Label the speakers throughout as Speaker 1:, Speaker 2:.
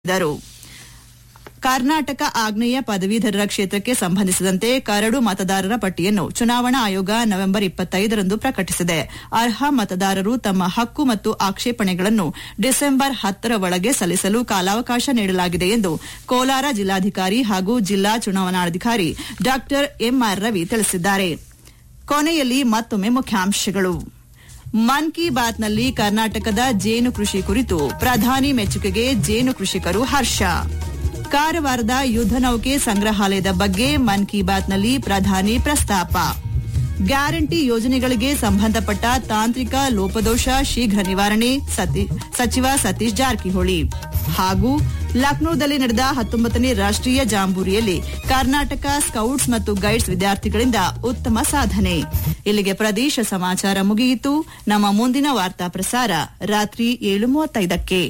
Speaker 1: ದರು ಕರ್ನಾಟಕ ಆಗ್ನೇಯ ಪದವೀಧರರ ಕ್ಷೇತ್ರಕ್ಕೆ ಸಂಬಂಧಿಸಿದಂತೆ ಕರಡು ಮತದಾರರ ಪಟ್ಟಿಯನ್ನು ಚುನಾವಣಾ ಆಯೋಗ ನವೆಂಬರ್ ಇಪ್ಪತ್ತೈದರಂದು ಪ್ರಕಟಿಸಿದೆ ಅರ್ಹ ಮತದಾರರು ತಮ್ಮ ಹಕ್ಕು ಮತ್ತು ಆಕ್ಷೇಪಣೆಗಳನ್ನು ಡಿಸೆಂಬರ್ ಹತ್ತರ ಒಳಗೆ ಸಲ್ಲಿಸಲು ಕಾಲಾವಕಾಶ ನೀಡಲಾಗಿದೆ ಎಂದು ಕೋಲಾರ ಜಿಲ್ಲಾಧಿಕಾರಿ ಹಾಗೂ ಜಿಲ್ಲಾ ಚುನಾವಣಾಧಿಕಾರಿ ಡಾ ಎಂಆರ್ ರವಿ ತಿಳಿಸಿದ್ದಾರೆ ಕೊನೆಯಲ್ಲಿ ಮತ್ತೊಮ್ಮೆ ಮುಖ್ಯಾಂಶಗಳು ಮನ್ ಕಿ ಬಾತ್ನಲ್ಲಿ ಕರ್ನಾಟಕದ ಜೇನು ಕೃಷಿ ಕುರಿತು ಪ್ರಧಾನಿ ಮೆಚ್ಚುಗೆಗೆ ಜೇನು ಕೃಷಿಕರು ಹರ್ಷ ಕಾರವಾರದ ಯುದ್ಧ ನೌಕೆ ಸಂಗ್ರಹಾಲಯದ ಬಗ್ಗೆ ಮನ್ ಕಿ ಬಾತ್ನಲ್ಲಿ ಪ್ರಧಾನಿ ಪ್ರಸ್ತಾಪ ಗ್ಯಾರಂಟಿ ಯೋಜನೆಗಳಿಗೆ ಸಂಬಂಧಪಟ್ಟ ತಾಂತ್ರಿಕ ಲೋಪದೋಷ ಶೀಘ್ರ ನಿವಾರಣೆ ಸಚಿವ ಸತೀಶ್ ಜಾರಕಿಹೊಳಿ ಹಾಗೂ ಲಕ್ನೋದಲ್ಲಿ ನಡೆದ ಹತ್ತೊಂಬತ್ತನೇ ರಾಷ್ಟೀಯ ಜಾಂಬೂರಿಯಲ್ಲಿ ಕರ್ನಾಟಕ ಸ್ಕೌಟ್ಸ್ ಮತ್ತು ಗೈಡ್ಸ್ ವಿದ್ಯಾರ್ಥಿಗಳಿಂದ ಉತ್ತಮ ಸಾಧನೆ ಇಲ್ಲಿಗೆ ಪ್ರದೇಶ ಸಮಾಚಾರ ಮುಗಿಯಿತು ನಮ್ಮ ಮುಂದಿನ ವಾರ್ತಾ ಪ್ರಸಾರ ರಾತ್ರಿ ಏಳು ಮೂವತ್ತೈದಕ್ಕೆ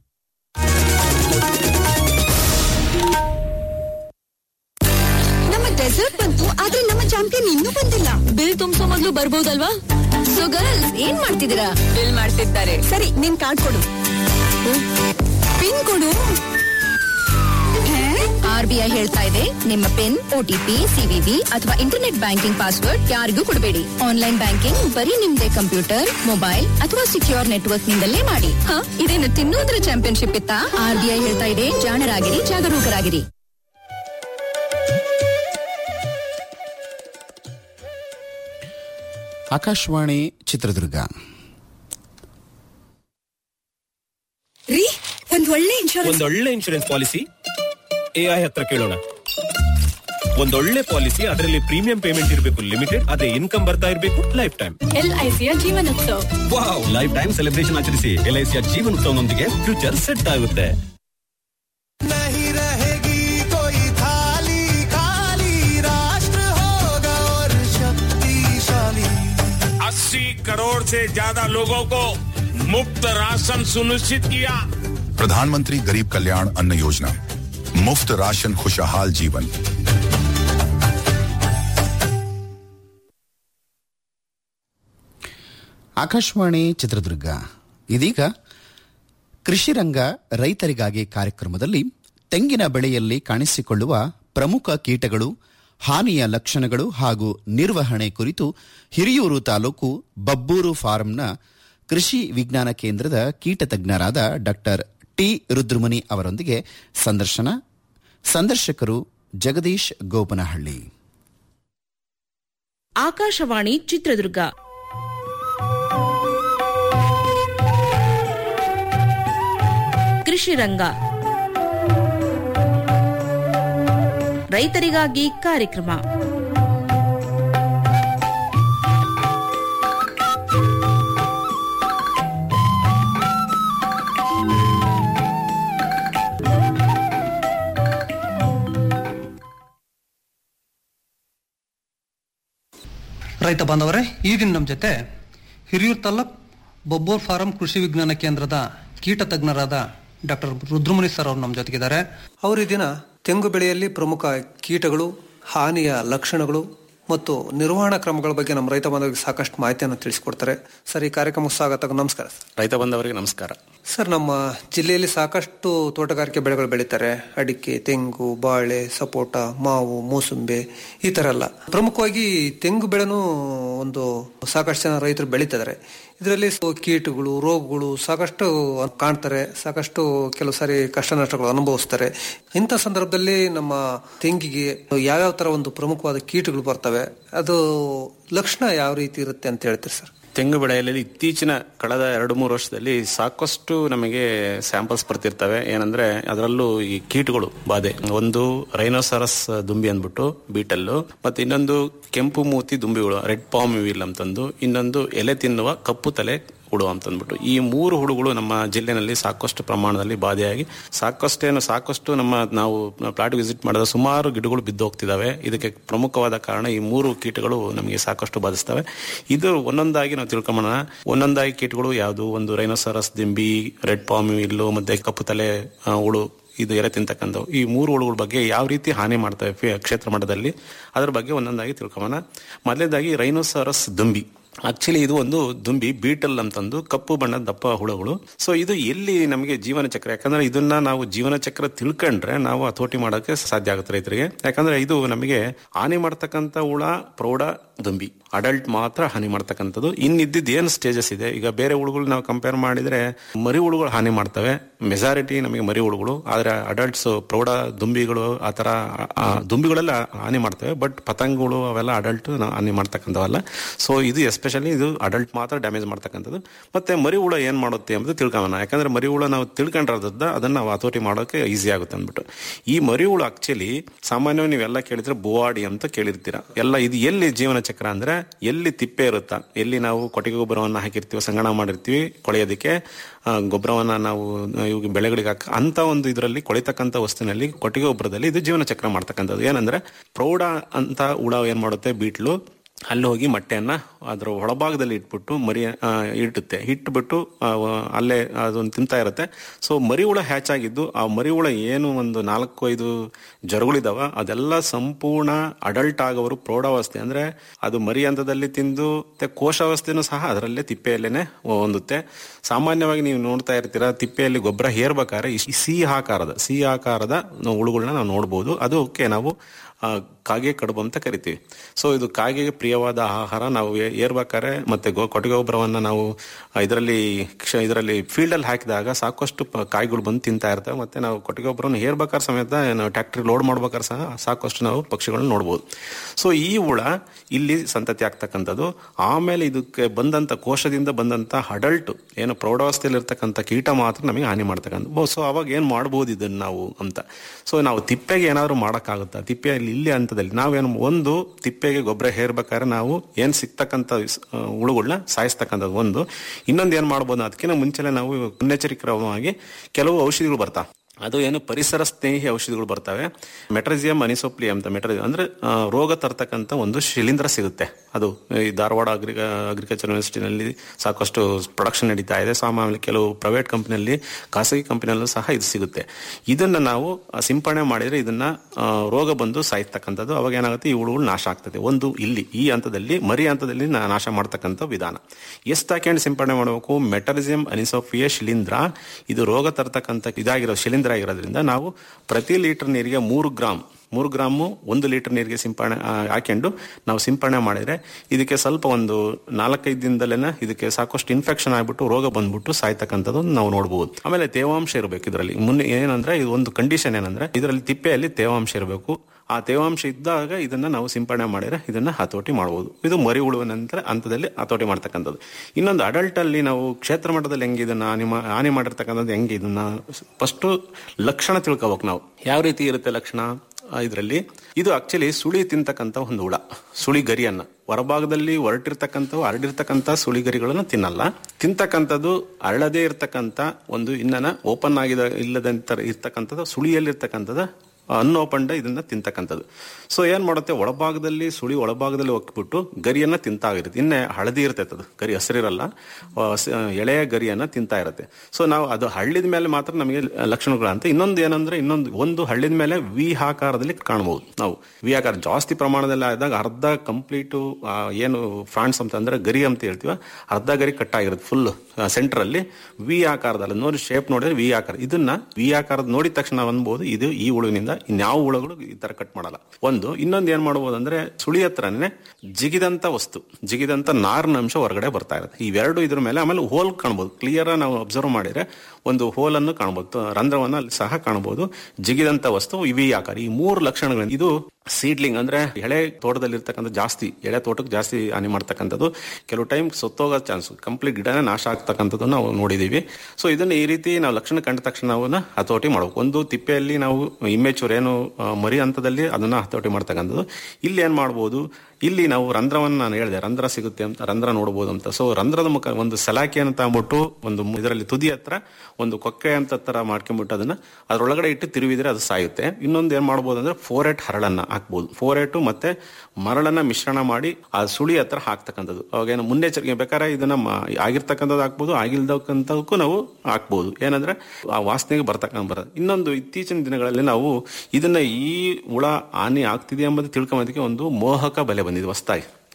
Speaker 2: ನಮ್ಮ ಡೆಸರ್ಟ್ ಬಂತು ಆದ್ರೆ ನಮ್ಮ ಚಾಂಪಿಯನ್ ಇನ್ನೂ ಬಂದಿಲ್ಲ
Speaker 3: ಬಿಲ್ ತುಂಬಿಸೋ ಮೊದಲು ಬರ್ಬೋದಲ್ವಾ
Speaker 2: ಸೊ ಗರ್ಲ್ಸ್ ಏನ್ ಮಾಡ್ತಿದ್ದೀರಾ
Speaker 3: ಬಿಲ್ ಮಾಡ್ತಿದ್ದಾರೆ
Speaker 2: ಸರಿ ನಿನ್ ಕಾರ್ಡ್ ಕೊಡು ಪಿನ್ ಕೊಡು ಆರ್ ಬಿ ಐ ಹೇಳ್ತಾ ಇದೆ ನಿಮ್ಮ ಪಿನ್ ಓಟಿಪಿ ಸಿವಿವಿ ಅಥವಾ ಇಂಟರ್ನೆಟ್ ಬ್ಯಾಂಕಿಂಗ್ ಪಾಸ್ವರ್ಡ್ ಯಾರಿಗೂ ಕೊಡಬೇಡಿ ಆನ್ಲೈನ್ ಬ್ಯಾಂಕಿಂಗ್ ಬರೀ ನಿಮ್ದೇ ಕಂಪ್ಯೂಟರ್ ಮೊಬೈಲ್ ಅಥವಾ ಸಿಕ್ಯೂರ್ ನೆಟ್ವರ್ಕ್ ನಿಂದಲೇ ಮಾಡಿ ಹ ಇದೇನು ತಿನ್ನೋದ್ರ ಚಾಂಪಿಯನ್ಶಿಪ್ ಇತ್ತಾ ಆರ್ ಬಿ ಐ ಹೇಳ್ತಾ ಇದೆ ಜಾಣರಾಗಿರಿ ಜಾಗರೂಕರಾಗಿರಿ
Speaker 4: ಆಕಾಶವಾಣಿ ಚಿತ್ರದುರ್ಗ
Speaker 2: ರೀ ಒಂದ್ ಒಳ್ಳೆ ಇನ್ಶೂರೆನ್ಸ್
Speaker 5: ಒಂದೊಳ್ಳೆ ಇನ್ಶೂರೆನ್ಸ್ ಪಾಲಿಸಿ ಎಐ ಹತ್ರ ಕೇಳೋಣ ಒಂದೊಳ್ಳೆ ಪಾಲಿಸಿ ಅದರಲ್ಲಿ ಪ್ರೀಮಿಯಂ ಪೇಮೆಂಟ್ ಇರಬೇಕು ಲಿಮಿಟೆಡ್ ಅದೇ ಇನ್ಕಮ್ ಬರ್ತಾ ಇರಬೇಕು ಲೈಫ್ ಟೈಮ್
Speaker 3: ಎಲ್ಐಸಿಯ Jeevan Utsav
Speaker 5: wow life time celebration ಆಚರಿಸಿ ಎಲ್ಐಸಿಯ ಜೀವನೋತ್ಸವನೊಂದಿಗೆ ಫ್ಯೂಚರ್ ಸೆಟ್ ಆಗುತ್ತೆ
Speaker 6: नहीं रहेगी कोई थाली खाली राष्ट्र होगा और शक्तिशाली
Speaker 7: अस्सी करोड़ से ज्यादा लोगों को मुफ्त राशन सुनिश्चित किया
Speaker 8: प्रधानमंत्री गरीब कल्याण अन्न योजना मुफ्त राशन खुशहाल जीवन
Speaker 4: ಆಕಾಶವಾಣಿ ಚಿತ್ರದುರ್ಗ ಇದೀಗ ಕೃಷಿ ರಂಗ ರೈತರಿಗಾಗಿ ಕಾರ್ಯಕ್ರಮದಲ್ಲಿ ತೆಂಗಿನ ಬೆಳೆಯಲ್ಲಿ ಕಾಣಿಸಿಕೊಳ್ಳುವ ಪ್ರಮುಖ ಕೀಟಗಳು ಹಾನಿಯ ಲಕ್ಷಣಗಳು ಹಾಗೂ ನಿರ್ವಹಣೆ ಕುರಿತು ಹಿರಿಯೂರು ತಾಲೂಕು ಬಬ್ಬೂರು ಫಾರಂನ ಕೃಷಿ ವಿಜ್ಞಾನ ಕೇಂದ್ರದ ಕೀಟ ತಜ್ಞರಾದ ಡಾಕ್ಟರ್ ಟಿ ರುದ್ರಮುನಿ ಅವರೊಂದಿಗೆ ಸಂದರ್ಶನ ಸಂದರ್ಶಕರು ಜಗದೀಶ್ ಗೋಪನಹಳ್ಳಿ
Speaker 9: ಆಕಾಶವಾಣಿ ಚಿತ್ರದುರ್ಗ ಕೃಷಿ ರಂಗ ರೈತರಿಗಾಗಿ ಕಾರ್ಯಕ್ರಮ
Speaker 10: ರೈತ ಬಾಂಧವರೇ ಈ ದಿನ ನಮ್ಮ ಜೊತೆ ಹಿರಿಯೂರು ತಾಲೂಕ್ ಬೊಬ್ಬೂರ್ ಫಾರಂ ಕೃಷಿ ವಿಜ್ಞಾನ ಕೇಂದ್ರದ ಕೀಟ ತಜ್ಞರಾದ ಡಾಕ್ಟರ್ ರುದ್ರಮುನಿ ಸರ್ ಅವರು ನಮ್ಮ ಜೊತೆಗಿದ್ದಾರೆ ಅವರು ಈ ದಿನ ತೆಂಗು ಬೆಳೆಯಲ್ಲಿ ಪ್ರಮುಖ ಕೀಟಗಳು ಹಾನಿಯ ಲಕ್ಷಣಗಳು ಮತ್ತು ನಿರ್ವಹಣಾ ಕ್ರಮಗಳ ಬಗ್ಗೆ ನಮ್ಮ ರೈತ ಬಾಂಧವರಿಗೆ ಸಾಕಷ್ಟು ಮಾಹಿತಿಯನ್ನು ತಿಳಿಸಿಕೊಡ್ತಾರೆ ಸರ್ ಈ ಕಾರ್ಯಕ್ರಮಕ್ಕೆ ಸ್ವಾಗತ ನಮಸ್ಕಾರ ಸರ್
Speaker 5: ರೈತ ಬಂದವರಿಗೆ ನಮಸ್ಕಾರ
Speaker 10: ಸರ್ ನಮ್ಮ ಜಿಲ್ಲೆಯಲ್ಲಿ ಸಾಕಷ್ಟು ತೋಟಗಾರಿಕೆ ಬೆಳೆಗಳು ಬೆಳೀತಾರೆ ಅಡಿಕೆ ತೆಂಗು ಬಾಳೆ ಸಪೋಟ ಮಾವು ಮೂಸುಂಬೆ ಈ ತರ ಎಲ್ಲ ಪ್ರಮುಖವಾಗಿ ತೆಂಗು ಬೆಳೆನೂ ಒಂದು ಸಾಕಷ್ಟು ಜನ ರೈತರು ಬೆಳೀತಿದ್ದಾರೆ ಇದರಲ್ಲಿ ಕೀಟಗಳು ರೋಗಗಳು ಸಾಕಷ್ಟು ಕಾಣ್ತಾರೆ ಸಾಕಷ್ಟು ಕೆಲವು ಸಾರಿ ಕಷ್ಟ ನಷ್ಟಗಳು ಅನುಭವಿಸ್ತಾರೆ ಇಂಥ ಸಂದರ್ಭದಲ್ಲಿ ನಮ್ಮ ತೆಂಗಿಗೆ ಯಾವ್ಯಾವ ತರ ಒಂದು ಪ್ರಮುಖವಾದ ಕೀಟಗಳು ಬರ್ತವೆ ಅದು ಲಕ್ಷಣ ಯಾವ ರೀತಿ ಇರುತ್ತೆ ಅಂತ ಹೇಳ್ತೀರಿ ಸರ್
Speaker 11: ತೆಂಗು ಬೆಳೆಯಲ್ಲಿ ಇತ್ತೀಚಿನ ಕಳೆದ ಎರಡು ಮೂರು ವರ್ಷದಲ್ಲಿ ಸಾಕಷ್ಟು ನಮಗೆ ಸ್ಯಾಂಪಲ್ಸ್ ಬರ್ತಿರ್ತವೆ ಏನಂದ್ರೆ ಅದರಲ್ಲೂ ಈ ಕೀಟಗಳು ಬಾಧೆ ಒಂದು ರೈನೋಸರಸ್ ದುಂಬಿ ಅಂದ್ಬಿಟ್ಟು ಬೀಟಲ್ಲು ಮತ್ತೆ ಇನ್ನೊಂದು ಕೆಂಪು ಮೂತಿ ದುಂಬಿಗಳು ರೆಡ್ ಪಾಮ್ ವಿಲ್ ಅಂತಂದು ಇನ್ನೊಂದು ಎಲೆ ತಿನ್ನುವ ಕಪ್ಪು ತಲೆ ಹುಳು ಅಂತಂದ್ಬಿಟ್ಟು ಈ ಮೂರು ಹುಳುಗಳು ನಮ್ಮ ಜಿಲ್ಲೆನಲ್ಲಿ ಸಾಕಷ್ಟು ಪ್ರಮಾಣದಲ್ಲಿ ಬಾಧೆಯಾಗಿ ಸಾಕಷ್ಟೇನು ಸಾಕಷ್ಟು ನಮ್ಮ ನಾವು ಪ್ಲಾಟ್ ವಿಸಿಟ್ ಮಾಡಿದ ಸುಮಾರು ಗಿಡಗಳು ಬಿದ್ದು ಹೋಗ್ತಿದಾವೆ ಇದಕ್ಕೆ ಪ್ರಮುಖವಾದ ಕಾರಣ ಈ ಮೂರು ಕೀಟಗಳು ನಮಗೆ ಸಾಕಷ್ಟು ಬಾಧಿಸ್ತವೆ ಇದು ಒಂದೊಂದಾಗಿ ನಾವು ತಿಳ್ಕೊಂಬೋಣ ಒಂದೊಂದಾಗಿ ಕೀಟಗಳು ಯಾವುದು ಒಂದು ರೈನೋಸರಸ್ ದಿಂಬಿ ರೆಡ್ ಪಾಮ್ ಇಲ್ಲು ಮತ್ತೆ ಕಪ್ಪು ತಲೆ ಆ, ಹುಳು ಇದು ಎಲೆ ತಿಂತಕ್ಕಂಥವು ಈ ಮೂರು ಹುಳುಗಳ ಬಗ್ಗೆ ಯಾವ ರೀತಿ ಹಾನಿ ಮಾಡ್ತವೆ ಫೆ- ಕ್ಷೇತ್ರ ಮಟ್ಟದಲ್ಲಿ ಅದ್ರ ಬಗ್ಗೆ ಒಂದೊಂದಾಗಿ ತಿಳ್ಕೊಂಬೋಣ ಮೊದಲನೇದಾಗಿ ರೈನೋಸರಸ್ ದುಂಬಿ ಆಕ್ಚುಲಿ ಇದು ಒಂದು ದುಂಬಿ ಬೀಟಲ್ ಅಂತಂದು ಕಪ್ಪು ಬಣ್ಣದ ದಪ್ಪ ಹುಳುಗಳು ಸೊ ಇದು ಎಲ್ಲಿ ನಮಗೆ ಜೀವನ ಚಕ್ರ ಯಾಕಂದ್ರೆ ಇದನ್ನ ನಾವು ಜೀವನ ಚಕ್ರ ತಿಳ್ಕೊಂಡ್ರೆ ನಾವು ಹತೋಟಿ ಮಾಡೋಕೆ ಸಾಧ್ಯ ಆಗುತ್ತೆ ರೈತರಿಗೆ ಯಾಕಂದ್ರೆ ಇದು ನಮಗೆ ಹಾನಿ ಮಾಡ್ತಕ್ಕಂಥ ಹುಳ ಪ್ರೌಢ ದುಂಬಿ ಅಡಲ್ಟ್ ಮಾತ್ರ ಹಾನಿ ಮಾಡ್ತಕ್ಕಂಥದ್ದು ಇನ್ನಿದ್ದಿದ್ದು ಏನು ಸ್ಟೇಜಸ್ ಇದೆ ಈಗ ಬೇರೆ ಹುಳುಗಳು ನಾವು ಕಂಪೇರ್ ಮಾಡಿದ್ರೆ ಮರಿ ಹುಳುಗಳು ಹಾನಿ ಮಾಡ್ತವೆ ಮೆಜಾರಿಟಿ ನಮಗೆ ಮರಿ ಹುಳುಗಳು ಆದ್ರೆ ಅಡಲ್ಟ್ಸ್ ಪ್ರೌಢ ದುಂಬಿಗಳು ಆ ತರ ಆ, ದುಂಬಿಗಳೆಲ್ಲ ಹಾನಿ ಮಾಡ್ತವೆ ಬಟ್ ಪತಂಗಗಳು ಅವೆಲ್ಲ ಅಡಲ್ಟ್ ಹಾನಿ ಮಾಡ್ತಕ್ಕಂಥವಲ್ಲ ಸೊ ಇದು ಎಸ್ಪೆಷಲಿ ಇದು ಅಡಲ್ಟ್ ಮಾತ್ರ ಡ್ಯಾಮೇಜ್ ಮಾಡ್ತಕ್ಕಂಥದ್ದು ಮತ್ತೆ ಮರಿ ಹುಳ ಏನ್ ಮಾಡುತ್ತೆ ಎಂಬುದು ತಿಳ್ಕೊಳ್ಳೋಣ ಯಾಕಂದ್ರೆ ಮರಿ ಹುಳ ನಾವು ತಿಳ್ಕೊಂಡ್ರದ್ದ ಅದನ್ನ ನಾವು ಹತೋಟಿ ಮಾಡೋಕೆ ಈಸಿ ಆಗುತ್ತೆ ಅಂದ್ಬಿಟ್ಟು ಈ ಮರಿ ಹುಳು ಆಕ್ಚುಲಿ ಸಾಮಾನ್ಯವಾಗಿ ನೀವೆಲ್ಲ ಕೇಳಿದ್ರೆ ಬುವಾಡಿ ಅಂತ ಕೇಳಿರ್ತೀರ ಎಲ್ಲ ಇದು ಎಲ್ಲಿ ಜೀವನ ಚಕ್ರ ಅಂದ್ರೆ ಎಲ್ಲಿ ತಿಪ್ಪೆ ಇರುತ್ತಾ ಎಲ್ಲಿ ನಾವು ಕೊಟ್ಟಿಗೆ ಗೊಬ್ಬರವನ್ನ ಹಾಕಿರ್ತೀವಿ ಸಂಗಣ ಮಾಡಿರ್ತೀವಿ ಕೊಳೆಯೋದಕ್ಕೆ ಆ, ಗೊಬ್ಬರವನ್ನ ನಾವು ಇವಾಗ ಬೆಳೆಗಳಿಗೆ ಹಾಕ ಅಂತ ಒಂದು ಇದರಲ್ಲಿ ಕೊಳಿತಕ್ಕಂಥ ವಸ್ತುವಿನಲ್ಲಿ ಕೊಟ್ಟಿಗೆ ಗೊಬ್ಬರದಲ್ಲಿ ಇದು ಜೀವನ ಚಕ್ರ ಮಾಡ್ತಕ್ಕಂಥದ್ದು ಏನಂದ್ರೆ ಪ್ರೌಢ ಅಂತ ಹುಳ ಏನ್ ಮಾಡುತ್ತೆ ಬೀಟ್ಲು ಅಲ್ಲಿ ಹೋಗಿ ಮೊಟ್ಟೆಯನ್ನ ಅದರ ಒಳಭಾಗದಲ್ಲಿ ಇಟ್ಬಿಟ್ಟು ಮರಿ ಆ, ಇಟ್ಟುತ್ತೆ ಇಟ್ಬಿಟ್ಟು ಆ, ಅಲ್ಲೇ ಅದೊಂದು ತಿಂತಾ ಇರುತ್ತೆ ಸೊ ಮರಿ ಹುಳ ಹ್ಯಾಚ್ ಆಗಿದ್ದು ಆ ಮರಿ ಹುಳ ಏನು ಒಂದು ನಾಲ್ಕು ಐದು ಜರುಗಳಿದಾವ ಅದೆಲ್ಲ ಸಂಪೂರ್ಣ ಅಡಲ್ಟ್ ಆಗೋರು ಪ್ರೌಢಾವಸ್ಥೆ ಅಂದ್ರೆ ಅದು ಮರಿ ಹಂತದಲ್ಲಿ ತಿಂದು ಮತ್ತೆ ಕೋಶಾವಸ್ಥೆನೂ ಸಹ ಅದರಲ್ಲೇ ತಿಪ್ಪೆಯಲ್ಲೇನೆ ಹೊಂದುತ್ತೆ ಸಾಮಾನ್ಯವಾಗಿ ನೀವು ನೋಡ್ತಾ ಇರ್ತೀರಾ ತಿಪ್ಪೆಯಲ್ಲಿ ಗೊಬ್ಬರ ಹೇರ್ಬೇಕಾದ್ರೆ ಈ ಸಿ ಆಕಾರದ ಸಿ ಆಕಾರದ ಹುಳುಗಳನ್ನ ನಾವು ನೋಡ್ಬೋದು ಅದಕ್ಕೆ ನಾವು ಆ, ಕಾಗೆ ಕಡುಬು ಅಂತ ಕರಿತೀವಿ ಸೊ ಇದು ಕಾಗೆಗೆ ಪ್ರಿಯವಾದ ಆಹಾರ ನಾವು ಏ- ಏರ್ಬೇಕಾದ್ರೆ ಮತ್ತೆ ಗೋ ಕೊಟ್ಟಿಗೆ ಗೊಬ್ಬರವನ್ನ ನಾವು ಇದರಲ್ಲಿ ಇದರಲ್ಲಿ ಫೀಲ್ಡ್ ಅಲ್ಲಿ ಹಾಕಿದಾಗ ಸಾಕಷ್ಟು ಪ- ಕಾಯಿಗಳು ಬಂದು ತಿಂತಾ ಇರ್ತವೆ ಮತ್ತೆ ನಾವು ಕೊಟ್ಟಿಗೆ ಗೊಬ್ಬರವನ್ನು ಏರ್ಬೇಕಾದ್ರೆ ಸಮೇತ ನಾವು ಟ್ಯಾಕ್ಟ್ರಿ ಲೋಡ್ ಮಾಡ್ಬೇಕಾದ್ರೆ ಸಹ ಸಾಕಷ್ಟು ನಾವು ಪಕ್ಷಿಗಳನ್ನ ನೋಡ್ಬೋದು ಸೊ ಈ ಹುಳ ಇಲ್ಲಿ ಸಂತತಿ ಆಗ್ತಕ್ಕಂಥದ್ದು ಆಮೇಲೆ ಇದಕ್ಕೆ ಬಂದಂತ ಕೋಶದಿಂದ ಬಂದಂತ ಅಡಲ್ಟ್ ಏನು ಪ್ರೌಢಾವಸ್ಥೆಯಲ್ಲಿ ಇರ್ತಕ್ಕಂಥ ಕೀಟ ಮಾತ್ರ ನಮಗೆ ಹಾನಿ ಮಾಡ್ತಕ್ಕಂಥ ಸೊ ಅವಾಗ ಏನ್ ಮಾಡ್ಬೋದು ಇದನ್ನ ನಾವು ಅಂತ ಸೊ ನಾವು ತಿಪ್ಪೆಗೆ ಏನಾದ್ರು ಮಾಡಕ್ಕಾಗುತ್ತಾ ತಿಪ್ಪೆಯಲ್ಲಿ ಇಲ್ಲಿ ಹಂತದಲ್ಲಿ ನಾವೇನು ಒಂದು ತಿಪ್ಪೆಗೆ ಗೊಬ್ಬರ ಹೇರ್ಬೇಕಾದ್ರೆ ನಾವು ಏನ್ ಸಿಗ್ತಕ್ಕಂಥ ಆ, ಹುಳುಗಳನ್ನ ಸಾಯಿಸ್ತಕ್ಕಂಥದ್ದು ಒಂದು ಇನ್ನೊಂದು ಏನ್ ಮಾಡ್ಬೋದು ಅದಕ್ಕಿಂತ ಮುಂಚೆನೆ ನಾವು ಮುನ್ನೆಚ್ಚರಿಕ್ರಮವಾಗಿ ಕೆಲವು ಔಷಧಿಗಳು ಬರ್ತಾವ ಅದು ಏನು ಪರಿಸರ ಸ್ನೇಹಿ ಔಷಧಿಗಳು ಬರ್ತವೆ ಮೆಟ್ರಜಿಯಂ ಅನಿಸೋಪ್ಲಿ ಅಂತ ಮೆಟ್ರಜಿಯಂ ಅಂದ್ರೆ ಆ, ರೋಗ ತರ್ತಕ್ಕಂಥ ಒಂದು ಶಿಲೀಂಧ್ರ ಸಿಗುತ್ತೆ ಅದು ಈ ಧಾರವಾಡ ಅಗ್ರಿ ಅಗ್ರಿಕಲ್ಚರ್ ಯೂನಿವರ್ಸಿಟಿನಲ್ಲಿ ಸಾಕಷ್ಟು ಪ್ರೊಡಕ್ಷನ್ ನಡೀತಾ ಇದೆ ಸಾಮಾನ್ಯ ಕೆಲವು ಪ್ರೈವೇಟ್ ಕಂಪನಿಯಲ್ಲಿ ಖಾಸಗಿ ಕಂಪನಿಯಲ್ಲೂ ಸಹ ಇದು ಸಿಗುತ್ತೆ ಇದನ್ನ ನಾವು ಆ, ಸಿಂಪಡಣೆ ಮಾಡಿದ್ರೆ ಇದನ್ನ ಆ, ರೋಗ ಬಂದು ಸಾಯ್ತಕ್ಕಂಥದ್ದು ಅವಾಗ ಏನಾಗುತ್ತೆ ಈ ಹುಳುಗಳು ನಾಶ ಆಗ್ತದೆ ಒಂದು ಇಲ್ಲಿ ಈ ಹಂತದಲ್ಲಿ ಮರಿ ಹಂತದಲ್ಲಿ ನಾ- ನಾಶ ಮಾಡ್ತಕ್ಕಂಥ ವಿಧಾನ ಎಷ್ಟು ಹಾಕೊಂಡು ಸಿಂಪಡಣೆ ಮಾಡಬೇಕು ಮೆಟರಿಸಿಯಂ ಅನಿಸೋಫಿಯ ಶಿಲೀಂಧ್ರ ಇದು ರೋಗ ತರ್ತಕ್ಕಂಥ ಇದಾಗಿರೋ ಶಿಲೀಂಧ್ರ ಆಗಿರೋದ್ರಿಂದ ನಾವು ಪ್ರತಿ ಲೀಟರ್ ನೀರಿಗೆ ಮೂರು ಗ್ರಾಮ್ ಮೂರು ಗ್ರಾಮು ಒಂದು ಲೀಟರ್ ನೀರಿಗೆ ಸಿಂಪಡಣೆ ಆ, ಹಾಕೊಂಡು ನಾವು ಸಿಂಪಡಣೆ ಮಾಡಿದ್ರೆ ಇದಕ್ಕೆ ಸ್ವಲ್ಪ ಒಂದು ನಾಲ್ಕೈದು ದಿನದಲ್ಲೇನೆ ಇದಕ್ಕೆ ಸಾಕಷ್ಟು ಇನ್ಫೆಕ್ಷನ್ ಆಗ್ಬಿಟ್ಟು ರೋಗ ಬಂದ್ಬಿಟ್ಟು ಸಾಯ್ತಕ್ಕಂಥದ್ದು ನಾವು ನೋಡಬಹುದು ಆಮೇಲೆ ತೇವಾಂಶ ಇರಬೇಕು ಇದರಲ್ಲಿ ಮುನ್ನೆ ಏನಂದ್ರೆ ಇದು ಒಂದು ಕಂಡೀಷನ್ ಏನಂದ್ರೆ ಇದರಲ್ಲಿ ತಿಪ್ಪೆಯಲ್ಲಿ ತೇವಾಂಶ ಇರಬೇಕು ಆ ತೇವಾಂಶ ಇದ್ದಾಗ ಇದನ್ನ ನಾವು ಸಿಂಪಡಣೆ ಮಾಡಿದ್ರೆ ಇದನ್ನ ಹತೋಟಿ ಮಾಡಬಹುದು ಇದು ಮರಿ ಉಳುವ ನಂತರ ಹಂತದಲ್ಲಿ ಹತೋಟಿ ಮಾಡ್ತಕ್ಕಂಥದ್ದು ಇನ್ನೊಂದು ಅಡಲ್ಟ್ ಅಲ್ಲಿ ನಾವು ಕ್ಷೇತ್ರ ಮಟ್ಟದಲ್ಲಿ ಹೆಂಗೆ ಇದನ್ನ ಹಾನಿ ಮಾ- ಹಾನಿ ಮಾಡಿರ್ತಕ್ಕಂಥದ್ದು ಹೆಂಗೆ ಇದನ್ನ ಫಸ್ಟ್ ಲಕ್ಷಣ ತಿಳ್ಕೋಬೇಕು ನಾವು ಯಾವ ರೀತಿ ಇರುತ್ತೆ ಲಕ್ಷಣ ಇದರಲ್ಲಿ ಇದು ಆಕ್ಚುಲಿ ಸುಳಿ ತಿಂತಕ್ಕಂಥ ಒಂದು ಹುಳ ಸುಳಿ ಗರಿಯನ್ನ ಹೊರಭಾಗದಲ್ಲಿ ಹೊರಟಿರ್ತಕ್ಕಂಥವು ಹರಡಿರ್ತಕ್ಕಂಥ ಸುಳಿ ಗರಿಗಳನ್ನು ತಿನ್ನಲ್ಲ ತಿಂತಕ್ಕಂಥದ್ದು ಅರಳದೇ ಇರ್ತಕ್ಕಂಥ ಒಂದು ಇನ್ನನ ಓಪನ್ ಆಗಿದ ಇಲ್ಲದಂತ ಇರ್ತಕ್ಕಂಥದ್ದು ಸುಳಿಯಲ್ಲಿರ್ತಕ್ಕಂಥದ್ದು ಅನ್ನೋಪಂಡ ಇದನ್ನ ತಿಂತಕ್ಕಂಥದ್ದು ಸೊ ಏನ್ ಮಾಡುತ್ತೆ ಒಳಭಾಗದಲ್ಲಿ ಸುಳಿ ಒಳಭಾಗದಲ್ಲಿ ಹೋಗ್ಬಿಟ್ಟು ಗರಿಯನ್ನ ತಿಂತಾ ಇರುತ್ತೆ ಇನ್ನೇ ಹಳದಿ ಇರ್ತೈತೆ ಅದು ಗರಿ ಹಸಿರಿರಲ್ಲ ಆ, ಸ- ಎಳೆಯ ಗರಿಯನ್ನ ತಿಂತಾ ಇರುತ್ತೆ ಸೊ ನಾವು ಅದು ಹಳ್ಳಿದ ಮೇಲೆ ಮಾತ್ರ ನಮಗೆ ಲಕ್ಷಣಗಳು ಅಂತ ಇನ್ನೊಂದು ಏನಂದ್ರೆ ಇನ್ನೊಂದು ಒಂದು ಹಳ್ಳಿದ ಮೇಲೆ ವಿ ಆಕಾರದಲ್ಲಿ ಕಾಣಬಹುದು ನಾವು ವಿ ಆಕಾರ ಜಾಸ್ತಿ ಪ್ರಮಾಣದಲ್ಲಿ ಆದಾಗ ಅರ್ಧ ಕಂಪ್ಲೀಟ್ ಏನು ಫ್ರಾನ್ಸ್ ಅಂತ ಅಂದ್ರೆ ಗರಿ ಅಂತ ಹೇಳ್ತೀವ ಅರ್ಧ ಗರಿ ಕಟ್ ಆಗಿರುತ್ತೆ ಫುಲ್ ಸೆಂಟರ್ ಅಲ್ಲಿ ವಿ ಆಕಾರದಲ್ಲಿ ನೋಡಿ ಶೇಪ್ ನೋಡಿದ್ರೆ ವಿ ಆಕಾರ ಇದನ್ನ ವಿ ಆಕಾರದ ನೋಡಿದ ತಕ್ಷಣ ನಾವು ಅನ್ಬೋದು ಇದು ಈ ಹುಳುವಿನಿಂದ ಇನ್ಯಾವ ಹುಳುಗಳು ಈ ತರ ಕಟ್ ಮಾಡಲ್ಲ ಒಂದು ಇನ್ನೊಂದು ಏನ್ ಮಾಡಬಹುದು ಅಂದ್ರೆ ಸುಳಿ ಹತ್ರನೇ ಜಿಗಿದಂತ ವಸ್ತು ಜಿಗಿದಂತ ನಾರಿನ ಅಂಶ ಹೊರಗಡೆ ಬರ್ತಾ ಇರುತ್ತೆ ಇವೆರಡು ಇದ್ರ ಮೇಲೆ ಆಮೇಲೆ ಹೋಲ್ ಕಾಣ್ಬೋದು ಕ್ಲಿಯರ್ ನಾವು ಅಬ್ಸರ್ವ್ ಮಾಡಿದ್ರೆ ಒಂದು ಹೋಲ್ ಅನ್ನು ಕಾಣಬಹುದು ರಂಧ್ರವನ್ನ ಅಲ್ಲಿ ಸಹ ಕಾಣಬಹುದು ಜಿಗಿದಂತ ವಸ್ತು ಇವಿ ಆಕಾರ ಈ ಮೂರು ಲಕ್ಷಣಗಳು ಇದು ಸೀಡ್ಲಿಂಗ್ ಅಂದ್ರೆ ಎಳೆ ತೋಟದಲ್ಲಿ ಇರ್ತಕ್ಕಂಥ ಜಾಸ್ತಿ ಎಳೆ ತೋಟಕ್ಕೆ ಜಾಸ್ತಿ ಹಾನಿ ಮಾಡ್ತಕ್ಕಂಥದ್ದು ಕೆಲವು ಟೈಮ್ ಸತ್ತೋಗೋ ಚಾನ್ಸ್ ಕಂಪ್ಲೀಟ್ ಗಿಡನೇ ನಾಶ ಆಗ್ತಕ್ಕಂಥದ್ದು ನಾವು ನೋಡಿದೀವಿ ಸೊ ಇದನ್ನ ಈ ರೀತಿ ನಾವು ಲಕ್ಷಣ ಕಂಡ ತಕ್ಷಣ ನಾವನ್ನ ಹತೋಟಿ ಮಾಡಬೇಕು ಒಂದು ತಿಪ್ಪೆಯಲ್ಲಿ ನಾವು ಇಮ್ಮೆಚೂರ್ ಏನು ಆ, ಮರಿ ಹಂತದಲ್ಲಿ ಅದನ್ನ ಹತೋಟಿ ಮಾಡ್ತಕ್ಕಂಥದ್ದು ಇಲ್ಲಿ ಏನ್ ಮಾಡ್ಬೋದು ಇಲ್ಲಿ ನಾವು ರಂಧ್ರವನ್ನ ನಾನು ಹೇಳಿದೆ ರಂಧ್ರ ಸಿಗುತ್ತೆ ಅಂತ ರಂಧ್ರ ನೋಡಬಹುದು ಅಂತ ಸೊ ರಂಧ್ರದ ಮುಖ ಒಂದು ಸಲಾಕೆ ಅಂತ ಅಂದ್ಬಿಟ್ಟು ಒಂದು ಇದರಲ್ಲಿ ತುದಿ ಹತ್ರ ಒಂದು ಕೊಕ್ಕೆ ಅಂತ ತರ ಮಾಡ್ಕೊಂಡ್ಬಿಟ್ಟು ಅದನ್ನ ಅದ್ರೊಳಗಡೆ ಇಟ್ಟು ತಿರುವಿದ್ರೆ ಅದು ಸಾಯುತ್ತೆ ಇನ್ನೊಂದು ಏನ್ ಮಾಡ್ಬೋದು ಅಂದ್ರೆ ಫೋರೆಟ್ ಹರಳನ್ನ ಹಾಕ್ಬೋದು ಫೋರೆಟ್ ಮತ್ತೆ ಮರಳನ್ನ ಮಿಶ್ರಣ ಮಾಡಿ ಆ ಸುಳಿ ಹತ್ರ ಹಾಕ್ತಕ್ಕಂಥದ್ದು ಅವಾಗೇನು ಮುನ್ನೆಚ್ಚರಿಕೆ ಬೇಕಾದ್ರೆ ಇದನ್ನ ಮ- ಆಗಿರ್ತಕ್ಕಂಥದ್ದು ಹಾಕ್ಬೋದು ಆಗಿಲ್ದಕ್ಕಂಥದಕ್ಕೂ ನಾವು ಹಾಕ್ಬೋದು ಏನಂದ್ರೆ ಆ ವಾಸನೆಗೆ ಬರ್ತಕ್ಕಂಥ ಬರೋದು ಇನ್ನೊಂದು ಇತ್ತೀಚಿನ ದಿನಗಳಲ್ಲಿ ನಾವು ಇದನ್ನ ಈ ಹುಳ ಹಾನಿ ಆಗ್ತಿದೆ ಎಂಬುದು ತಿಳ್ಕೊಂಬೋದಕ್ಕೆ ಒಂದು ಮೋಹಕ ಬಲೆ ಬಂದಿದೆ ಹೊಸದಾಗಿ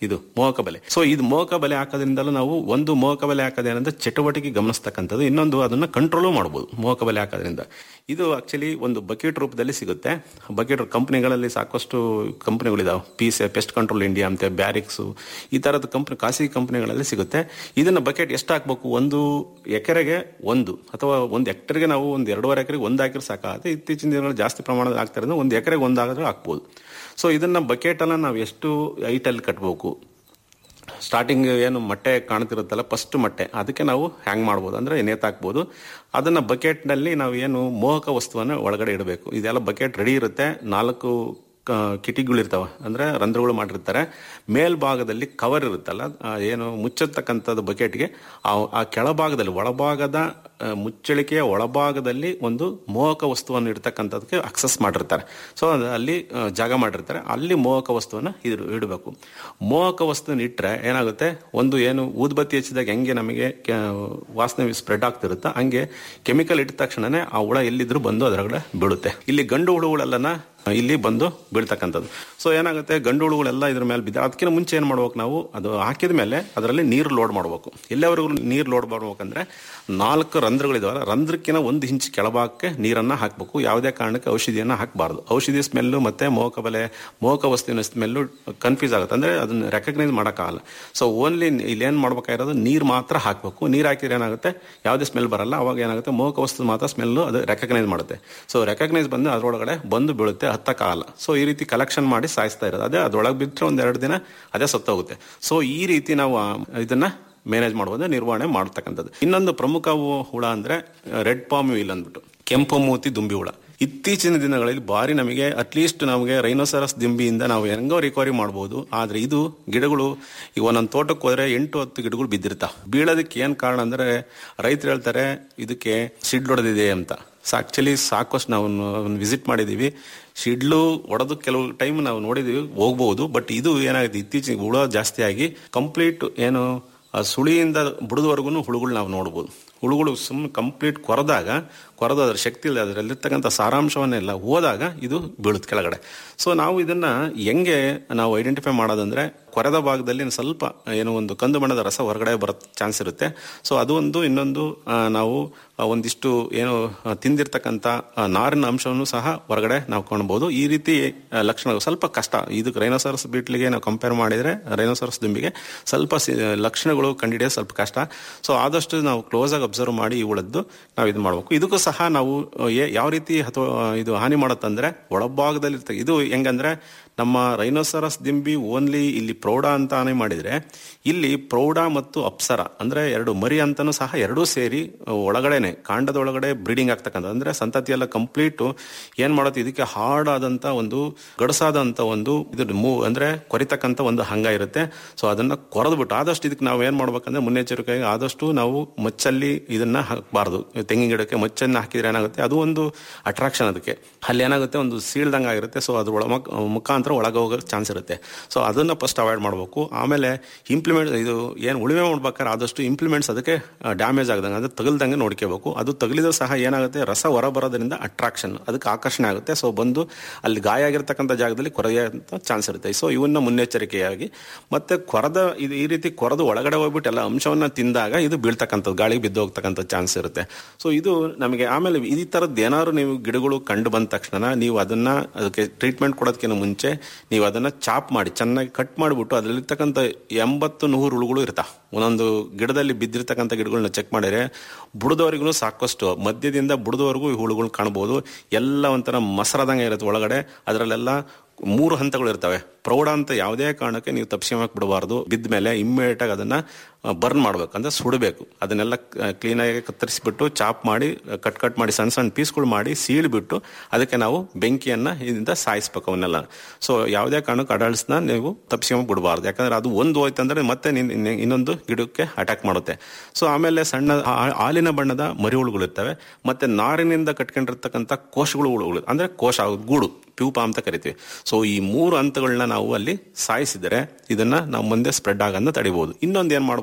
Speaker 11: ಇದು ಮೋಹಕ ಬಲೆ ಸೊ ಇದು ಮೋಹಕ ಬಲೆ ಹಾಕೋದ್ರಿಂದಲೂ ನಾವು ಒಂದು ಮೋಹಕ ಬಲೆ ಹಾಕೋದೇನಂದ್ರೆ ಚಟುವಟಿಕೆ ಗಮನಿಸ್ತಕ್ಕಂಥದ್ದು ಇನ್ನೊಂದು ಅದನ್ನ ಕಂಟ್ರೋಲು ಮಾಡ್ಬೋದು ಮೋಹಕ ಬಲೆ ಹಾಕೋದ್ರಿಂದ ಇದು ಆಕ್ಚುಲಿ ಒಂದು ಬಕೆಟ್ ರೂಪದಲ್ಲಿ ಸಿಗುತ್ತೆ ಬಕೆಟ್ ಕಂಪನಿಗಳಲ್ಲಿ ಸಾಕಷ್ಟು ಕಂಪನಿಗಳಿದಾವೆ ಪೀಸ್ ಪೆಸ್ಟ್ ಕಂಟ್ರೋಲ್ ಇಂಡಿಯಾ ಅಂತೆ ಬ್ಯಾರಿಕ್ಸ್ ಈ ತರದ ಕಂಪನಿ ಖಾಸಗಿ ಕಂಪನಿಗಳಲ್ಲಿ ಸಿಗುತ್ತೆ ಇದನ್ನ ಬಕೆಟ್ ಎಷ್ಟು ಹಾಕ್ಬೇಕು ಒಂದು ಎಕರೆಗೆ ಒಂದು ಅಥವಾ ಒಂದು ಹೆಕ್ಟರ್ಗೆ ನಾವು ಒಂದು ಎರಡೂವರೆ ಎಕರೆಗೆ ಒಂದು ಹಾಕಿದ್ರೆ ಸಾಕಾಗುತ್ತೆ ಇತ್ತೀಚಿನ ದಿನಗಳಲ್ಲಿ ಜಾಸ್ತಿ ಪ್ರಮಾಣದಲ್ಲಿ ಆಗ್ತಾ ಇರೋದು ಒಂದು ಎಕರೆಗೆ ಒಂದು ಹಾಕಿದ್ರೆ ಹಾಕ್ಬೋದು ಸೊ ಇದನ್ನ ಬಕೆಟ್ ಅನ್ನ ನಾವು ಎಷ್ಟು ಹೈಟಲ್ಲಿ ಕಟ್ಬೇಕು ಸ್ಟಾರ್ಟಿಂಗ್ ಏನು ಮೊಟ್ಟೆ ಕಾಣ್ತಿರುತ್ತಲ್ಲ ಫಸ್ಟ್ ಮೊಟ್ಟೆ ಅದಕ್ಕೆ ನಾವು ಹ್ಯಾಂಗ್ ಮಾಡ್ಬೋದು ಅಂದ್ರೆ ನೇತಾಕ್ಬೋದು ಅದನ್ನ ಬಕೆಟ್ ನಲ್ಲಿ ನಾವು ಏನು ಮೋಹಕ ವಸ್ತುವನ್ನು ಒಳಗಡೆ ಇಡಬೇಕು ಇದೆಲ್ಲ ಬಕೆಟ್ ರೆಡಿ ಇರುತ್ತೆ ನಾಲ್ಕು ಕಿಟಿಗಳು ಇರ್ತಾವ ಅಂದ್ರೆ ರಂಧ್ರಗಳು ಮಾಡಿರ್ತಾರೆ ಮೇಲ್ಭಾಗದಲ್ಲಿ ಕವರ್ ಇರುತ್ತಲ್ಲ ಆ ಏನು ಮುಚ್ಚತಕ್ಕಂಥದ್ದು ಬಕೆಟ್ಗೆ ಆ ಆ ಕೆಳಭಾಗದಲ್ಲಿ ಒಳಭಾಗದ ಆ, ಮುಚ್ಚಳಿಕೆಯ ಒಳಭಾಗದಲ್ಲಿ ಒಂದು ಮೋಹಕ ವಸ್ತುವನ್ನು ಇಡ್ತಕ್ಕಂಥದಕ್ಕೆ ಅಕ್ಸಸ್ ಮಾಡಿರ್ತಾರೆ ಸೊ ಅಲ್ಲಿ ಆ, ಜಾಗ ಮಾಡಿರ್ತಾರೆ ಅಲ್ಲಿ ಮೋಹಕ ವಸ್ತುವನ್ನು ಇಡು ಇಡಬೇಕು ಮೋಹಕ ವಸ್ತುವನ್ನು ಇಟ್ಟರೆ ಏನಾಗುತ್ತೆ ಒಂದು ಏನು ಊದ್ಬತ್ತಿ ಹಚ್ಚಿದಾಗ ಹೆಂಗೆ ನಮಗೆ ಕೆ- ವಾಸನೆ ಸ್ಪ್ರೆಡ್ ಆಗ್ತಿರುತ್ತೋ ಹಂಗೆ ಕೆಮಿಕಲ್ ಇಟ್ಟ ತಕ್ಷಣನೇ ಆ ಹುಳ ಎಲ್ಲಿದ್ರು ಬಂದು ಅದರೊಳಗಡೆ ಬೀಳುತ್ತೆ ಇಲ್ಲಿ ಗಂಡು ಹುಳುಗಳೆಲ್ಲನ ಇಲ್ಲಿ ಬಂದು ಬೀಳ್ತಕ್ಕಂಥದ್ದು ಸೊ ಏನಾಗುತ್ತೆ ಗಂಡು ಹುಳುಗಳೆಲ್ಲ ಇದ್ರ ಮೇಲೆ ಬಿದ್ದ ಅದಕ್ಕಿಂತ ಮುಂಚೆ ಏನು ಮಾಡ್ಬೇಕು ನಾವು ಅದು ಹಾಕಿದ ಮೇಲೆ ಅದರಲ್ಲಿ ನೀರು ಲೋಡ್ ಮಾಡಬೇಕು ಎಲ್ಲವರೆಗೂ ನೀರು ಲೋಡ್ ಮಾಡ್ಬೇಕಂದ್ರೆ ನಾಲ್ಕು ರಂಧ್ರಗಳಿದಾವಲ್ಲ ರಂಧ್ರಕ್ಕಿಂತ ಒಂದು ಇಂಚ್ ಕೆಳಭಾಗಕ್ಕೆ ನೀರನ್ನ ಹಾಕಬೇಕು ಯಾವುದೇ ಕಾರಣಕ್ಕೆ ಔಷಧಿಯನ್ನ ಹಾಕಬಾರ್ದು ಔಷಧಿ ಸ್ಮೆಲ್ಲು ಮತ್ತೆ ಮೋಹಕ ಬಲೆ ಮೋಹಕ ವಸ್ತುವಿನ ಸ್ಮೆಲ್ಲು ಕನ್ಫ್ಯೂಸ್ ಆಗುತ್ತೆ ಅಂದ್ರೆ ಅದನ್ನ ರೆಕಗ್ನೈಸ್ ಮಾಡೋಕ್ಕಾಗಲ್ಲ ಸೊ ಓನ್ಲಿ ಇಲ್ಲಿ ಏನ್ ಮಾಡ್ಬೇಕಾಗಿರೋದು ನೀರು ಮಾತ್ರ ಹಾಕಬೇಕು ನೀರು ಹಾಕಿದ್ರೆ ಏನಾಗುತ್ತೆ ಯಾವುದೇ ಸ್ಮೆಲ್ ಬರಲ್ಲ ಅವಾಗ ಏನಾಗುತ್ತೆ ಮೋಹಕ ವಸ್ತು ಮಾತ್ರ ಸ್ಮೆಲ್ಲು ಅದು ರೆಕಗ್ನೈಸ್ ಮಾಡುತ್ತೆ ಸೊ ರೆಕಗ್ನೈಸ್ ಬಂದು ಅದರೊಳಗಡೆ ಬಂದು ಬೀಳುತ್ತೆ ಹತ್ತಕ್ಕಾಗಲ್ಲ ಸೊ ಈ ರೀತಿ ಕಲೆಕ್ಷನ್ ಮಾಡಿ ಸಾಯಿಸ್ತಾ ಇರೋದು ಅದೇ ಅದ್ರೊಳಗೆ ಬಿಟ್ಟರೆ ಒಂದ್ ಎರಡು ದಿನ ಅದೇ ಸತ್ತೋಗುತ್ತೆ ಸೊ ಈ ರೀತಿ ನಾವು ಆ, ಇದನ್ನ ಮ್ಯಾನೇಜ್ ಮಾಡ್ಬೋದು ನಿರ್ವಹಣೆ ಮಾಡ್ತಕ್ಕಂಥದ್ದು ಇನ್ನೊಂದು ಪ್ರಮುಖ ಹು- ಹುಳ ಅಂದ್ರೆ ರೆಡ್ ಪಾಮ್ ವೀಲ್ ಅಂದ್ಬಿಟ್ಟು ಕೆಂಪು ಮೂತಿ ದುಂಬಿ ಹುಳ ಇತ್ತೀಚಿನ ದಿನಗಳಲ್ಲಿ ಬಾರಿ ನಮಗೆ ಅಟ್ಲೀಸ್ಟ್ ನಮಗೆ ರೈನೋಸರಸ್ ದಿಂಬಿಯಿಂದ ನಾವು ಹೆಂಗೋ ರಿಕವರಿ ಮಾಡ್ಬೋದು ಆದ್ರೆ ಇದು ಗಿಡಗಳು ಈಗ ಒಂದೊಂದು ತೋಟಕ್ಕೆ ಹೋದ್ರೆ ಎಂಟು ಹತ್ತು ಗಿಡಗಳು ಬಿದ್ದಿರ್ತಾವ ಬೀಳೋದಕ್ಕೆ ಏನ್ ಕಾರಣ ಅಂದ್ರೆ ರೈತರು ಹೇಳ್ತಾರೆ ಇದಕ್ಕೆ ಸಿಡ್ ಹೊಡೆದಿದೆ ಅಂತ ಆಕ್ಚುಲಿ ಸಾಕಷ್ಟು ನಾವು ವಿಸಿಟ್ ಮಾಡಿದೀವಿ ಶಿಡ್ಲು ಹೊಡೆದು ಕೆಲವು ಟೈಮ್ ನಾವು ನೋಡಿದೀವಿ ಹೋಗ್ಬಹುದು ಬಟ್ ಇದು ಏನಾಗಿದೆ ಇತ್ತೀಚೆಗೆ ಹುಳ ಜಾಸ್ತಿ ಆಗಿ ಕಂಪ್ಲೀಟ್ ಏನು ಆ ಸುಳಿಯಿಂದ ಬುಡದವರೆಗೂ ಹುಳುಗಳು ನಾವು ನೋಡ್ಬೋದು ಹುಳುಗಳು ಸುಮ್ಮನೆ ಕಂಪ್ಲೀಟ್ ಕೊರೆದಾಗ ಕೊರೆದು ಅದರ ಶಕ್ತಿ ಇಲ್ಲ ಅದರಲ್ಲಿರ್ತಕ್ಕಂಥ ಸಾರಾಂಶವನ್ನೆಲ್ಲ ಹೋದಾಗ ಇದು ಬೀಳುತ್ತೆ ಕೆಳಗಡೆ ಸೊ ನಾವು ಇದನ್ನ ಹೆಂಗೆ ನಾವು ಐಡೆಂಟಿಫೈ ಮಾಡೋದಂದ್ರೆ ಕೊರೆದ ಭಾಗದಲ್ಲಿ ಸ್ವಲ್ಪ ಏನೋ ಒಂದು ಕಂದು ಬಣ್ಣದ ರಸ ಹೊರಗಡೆ ಬರೋ ಚಾನ್ಸ್ ಇರುತ್ತೆ ಸೊ ಅದು ಒಂದು ಇನ್ನೊಂದು ಆ, ನಾವು ಆ, ಒಂದಿಷ್ಟು ಏನು ಆ, ತಿಂದಿರ್ತಕ್ಕಂಥ ಆ, ನಾರಿನ ಅಂಶವನ್ನು ಸಹ ಹೊರಗಡೆ ನಾವು ಕಾಣಬಹುದು ಈ ರೀತಿ ಆ, ಲಕ್ಷಣಗಳು ಸ್ವಲ್ಪ ಕಷ್ಟ ಇದು ರೈನೋಸರಸ್ ಬೀಟ್ಲಿಗೆ ನಾವು ಕಂಪೇರ್ ಮಾಡಿದ್ರೆ ರೈನೋಸರಸ್ ದುಂಬಿಗೆ ಸ್ವಲ್ಪ ಸಿ- ಲಕ್ಷಣಗಳು ಕಂಡುಹಿಡಿಯೋದು ಸ್ವಲ್ಪ ಕಷ್ಟ ಸೊ ಆದಷ್ಟು ನಾವು ಕ್ಲೋಸ್ ಆಗಿ ಅಬ್ಸರ್ವ್ ಮಾಡಿ ಈ ಉಳಿದ್ದು ನಾವು ಇದು ಮಾಡಬೇಕು ಇದಕ್ಕೂ ಸಹ ನಾವು ಆ, ಏ- ಯಾವ ರೀತಿ ಅಥವಾ ಇದು ಹಾನಿ ಮಾಡುತ್ತಂದ್ರೆ ಒಳಭಾಗದಲ್ಲಿ ಇರ್ತ- ಇದು ಹೆಂಗಂದ್ರೆ ನಮ್ಮ ರೈನೋಸರಸ್ ದಿಂಬಿ ಓನ್ಲಿ ಇಲ್ಲಿ ಪ್ರೌಢ ಅಂತ ಆನೆ ಮಾಡಿದ್ರೆ ಇಲ್ಲಿ ಪ್ರೌಢ ಮತ್ತು ಅಪ್ಸರ ಅಂದ್ರೆ ಎರಡು ಮರಿ ಅಂತಾನು ಸಹ ಎರಡೂ ಸೇರಿ ಆ, ಒಳಗಡೆನೆ ಕಾಂಡದ ಒಳಗಡೆ ಬ್ರೀಡಿಂಗ್ ಆಗ್ತಕ್ಕಂಥ ಅಂದ್ರೆ ಸಂತತಿ ಎಲ್ಲ ಕಂಪ್ಲೀಟ್ ಏನ್ ಮಾಡುತ್ತೆ ಇದಕ್ಕೆ ಹಾರ್ಡ್ ಆದಂತ ಒಂದು ಗಡಸಾದಂತ ಒಂದು ಇದು ಮೂವ್ ಅಂದ್ರೆ ಕೊರಿತಕ್ಕಂತ ಒಂದು ಹಂಗ ಇರುತ್ತೆ ಸೊ ಅದನ್ನ ಕೊರೆದ್ಬಿಟ್ಟು ಆದಷ್ಟು ಇದಕ್ಕೆ ನಾವು ಏನ್ ಮಾಡ್ಬೇಕಂದ್ರೆ ಮುನ್ನೆಚ್ಚರಿಕೆಯಾಗಿ ಆದಷ್ಟು ನಾವು ಮಚ್ಚಲ್ಲಿ ಇದನ್ನ ಹಾಕಬಾರ್ದು ತೆಂಗಿನ ಗಿಡಕ್ಕೆ ಮಚ್ಚನ್ನ ಹಾಕಿದ್ರೆ ಏನಾಗುತ್ತೆ ಅದು ಒಂದು ಅಟ್ರಾಕ್ಷನ್ ಅದಕ್ಕೆ ಅಲ್ಲಿ ಏನಾಗುತ್ತೆ ಒಂದು ಸೀಳ್ದಂಗ ಆಗಿರುತ್ತೆ ಸೊ ಅದ್ರ ಒಳ ಮುಖಾಂತರ ಒಳಗೆ ಹೋಗೋ ಚಾನ್ಸ್ ಇರುತ್ತೆ ಸೊ ಅದನ್ನ ಫಸ್ಟ್ ಅವಾಯ್ಡ್ ಮಾಡಬೇಕು ಆಮೇಲೆ ಇಂಪ್ಲಿಮೆಂಟ್ ಇದು ಏನು ಉಳುಮೆ ಮಾಡ್ಬೇಕಾದ್ರೆ ಆದಷ್ಟು ಇಂಪ್ಲಿಮೆಂಟ್ಸ್ ಅದಕ್ಕೆ ಡ್ಯಾಮೇಜ್ ಆಗದಂಗೆ ಅಂದ್ರೆ ತಗಲ್ದಂಗೆ ನೋಡ್ಕೋಬೇಕು ಅದು ತಗಲಿದ್ರು ಸಹ ಏನಾಗುತ್ತೆ ರಸ ಹೊರ ಬರೋದ್ರಿಂದ ಅಟ್ರಾಕ್ಷನ್ ಅದಕ್ಕೆ ಆಕರ್ಷಣೆ ಆಗುತ್ತೆ ಸೊ ಬಂದು ಅಲ್ಲಿ ಗಾಯ ಆಗಿರ್ತಕ್ಕಂಥ ಜಾಗದಲ್ಲಿ ಕೊರೆಯುವಂತ ಚಾನ್ಸ್ ಇರುತ್ತೆ ಸೊ ಇವನ್ನ ಮುನ್ನೆಚ್ಚರಿಕೆಯಾಗಿ ಮತ್ತೆ ಕೊರದ ಇದು ಈ ರೀತಿ ಕೊರೆದು ಒಳಗಡೆ ಹೋಗ್ಬಿಟ್ಟು ಎಲ್ಲ ಅಂಶವನ್ನ ತಿಂದಾಗ ಇದು ಬೀಳ್ತಕ್ಕಂಥದ್ದು ಗಾಳಿಗೆ ಬಿದ್ದು ಹೋಗ್ತಕ್ಕಂಥ ಚಾನ್ಸ್ ಇರುತ್ತೆ ಸೊ ಇದು ನಮಗೆ ಆಮೇಲೆ ಈ ತರದ್ದು ಏನಾದ್ರು ನೀವು ಗಿಡಗಳು ಕಂಡು ಬಂದ ತಕ್ಷಣ ನೀವು ಅದನ್ನ ಅದಕ್ಕೆ ಟ್ರೀಟ್ಮೆಂಟ್ ಕೊಡೋದಕ್ಕಿಂತ ಮುಂಚೆ ನೀವು ಅದನ್ನ ಚಾಪ್ ಮಾಡಿ ಚೆನ್ನಾಗಿ ಕಟ್ ಮಾಡಿಬಿಟ್ಟು ಅದರಲ್ಲಿರ್ತಕ್ಕಂಥ ಎಂಬತ್ತು ನೂರು ಹುಳುಗಳು ಇರ್ತಾವ ಒಂದೊಂದು ಗಿಡದಲ್ಲಿ ಬಿದ್ದಿರ್ತಕ್ಕಂಥ ಗಿಡಗಳನ್ನ ಚೆಕ್ ಮಾಡಿದ್ರೆ ಬುಡದವರೆಗೂ ಸಾಕಷ್ಟು ಮಧ್ಯದಿಂದ ಬುಡದವರೆಗೂ ಈ ಹುಳುಗಳು ಕಾಣಬಹುದು ಎಲ್ಲ ಒಂಥರ ಮಸರದಂಗೆ ಇರುತ್ತೆ ಒಳಗಡೆ ಅದರಲ್ಲೆಲ್ಲ ಮೂರು ಹಂತಗಳು ಇರ್ತವೆ ಪ್ರೌಢ ಅಂತ ಯಾವುದೇ ಕಾರಣಕ್ಕೆ ನೀವು ತಪ್ಸಿಮಕ್ಕೆ ಬಿಡಬಾರ್ದು ಬಿದ್ದ ಮೇಲೆ ಇಮ್ಮಿಡಿಯೇಟ್ ಆಗಿ ಅದನ್ನ ಬರ್ನ್ ಮಾಡ್ಬೇಕು ಅಂದ್ರೆ ಸುಡಬೇಕು ಅದನ್ನೆಲ್ಲ ಕ್ಲೀನಾಗಿ ಕತ್ತರಿಸಿಬಿಟ್ಟು ಚಾಪ್ ಮಾಡಿ ಕಟ್ ಕಟ್ ಮಾಡಿ ಸಣ್ಣ ಸಣ್ಣ ಪೀಸ್ಗಳು ಮಾಡಿ ಸೀಳ್ಬಿಟ್ಟು ಅದಕ್ಕೆ ನಾವು ಬೆಂಕಿಯನ್ನ ಇದರಿಂದ ಸಾಯಿಸ್ಬೇಕು ಅವನ್ನೆಲ್ಲ ಸೊ ಯಾವುದೇ ಕಾರಣಕ್ಕೆ ಅಡಲ್ಟ್ಸ್ನ ನೀವು ತಪ್ಸಿಮಕ್ಕೆ ಬಿಡಬಾರ್ದು ಯಾಕಂದ್ರೆ ಅದು ಒಂದು ಹೋಯ್ತಂದ್ರೆ ಮತ್ತೆ ನಿನ್- ನಿನ್- ಇನ್ನೊಂದು ಗಿಡಕ್ಕೆ ಅಟ್ಯಾಕ್ ಮಾಡುತ್ತೆ ಸೊ ಆಮೇಲೆ ಸಣ್ಣ ಹಾ- ಹಾಲಿನ ಬಣ್ಣದ ಮರಿಹುಳುಗಳು ಇರ್ತವೆ ಮತ್ತೆ ನಾರಿನಿಂದ ಕಟ್ಕೊಂಡಿರ್ತಕ್ಕಂಥ ಕೋಶಗಳು ಹುಳುಗಳು ಅಂದ್ರೆ ಕೋಶ ಗೂಡು ಪ್ಯೂಪ ಅಂತ ಕರಿತೀವಿ ಸೊ ಈ ಮೂರು ಹಂತಗಳನ್ನ ನಾವು ಅಲ್ಲಿ ಸಾಯಿಸಿದರೆ ಇದನ್ನ ನಾವು ಮುಂದೆ ಸ್ಪ್ರೆಡ್ ಆಗಂತ ತಡಿಬಹುದು ಇನ್ನೊಂದು ಏನ್ ಮಾಡಬಹುದು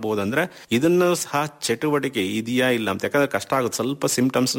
Speaker 11: ಮಾಡ್ಬೋದು ಅಂದ್ರೆ ಇದನ್ನು ಸಹ ಚಟುವಟಿಕೆ ಇದೆಯಾ ಇಲ್ಲ ಅಂತ ಯಾಕಂದ್ರೆ ಕಷ್ಟ ಆಗುತ್ತೆ ಸ್ವಲ್ಪ ಸಿಂಪ್ಟಮ್ಸ್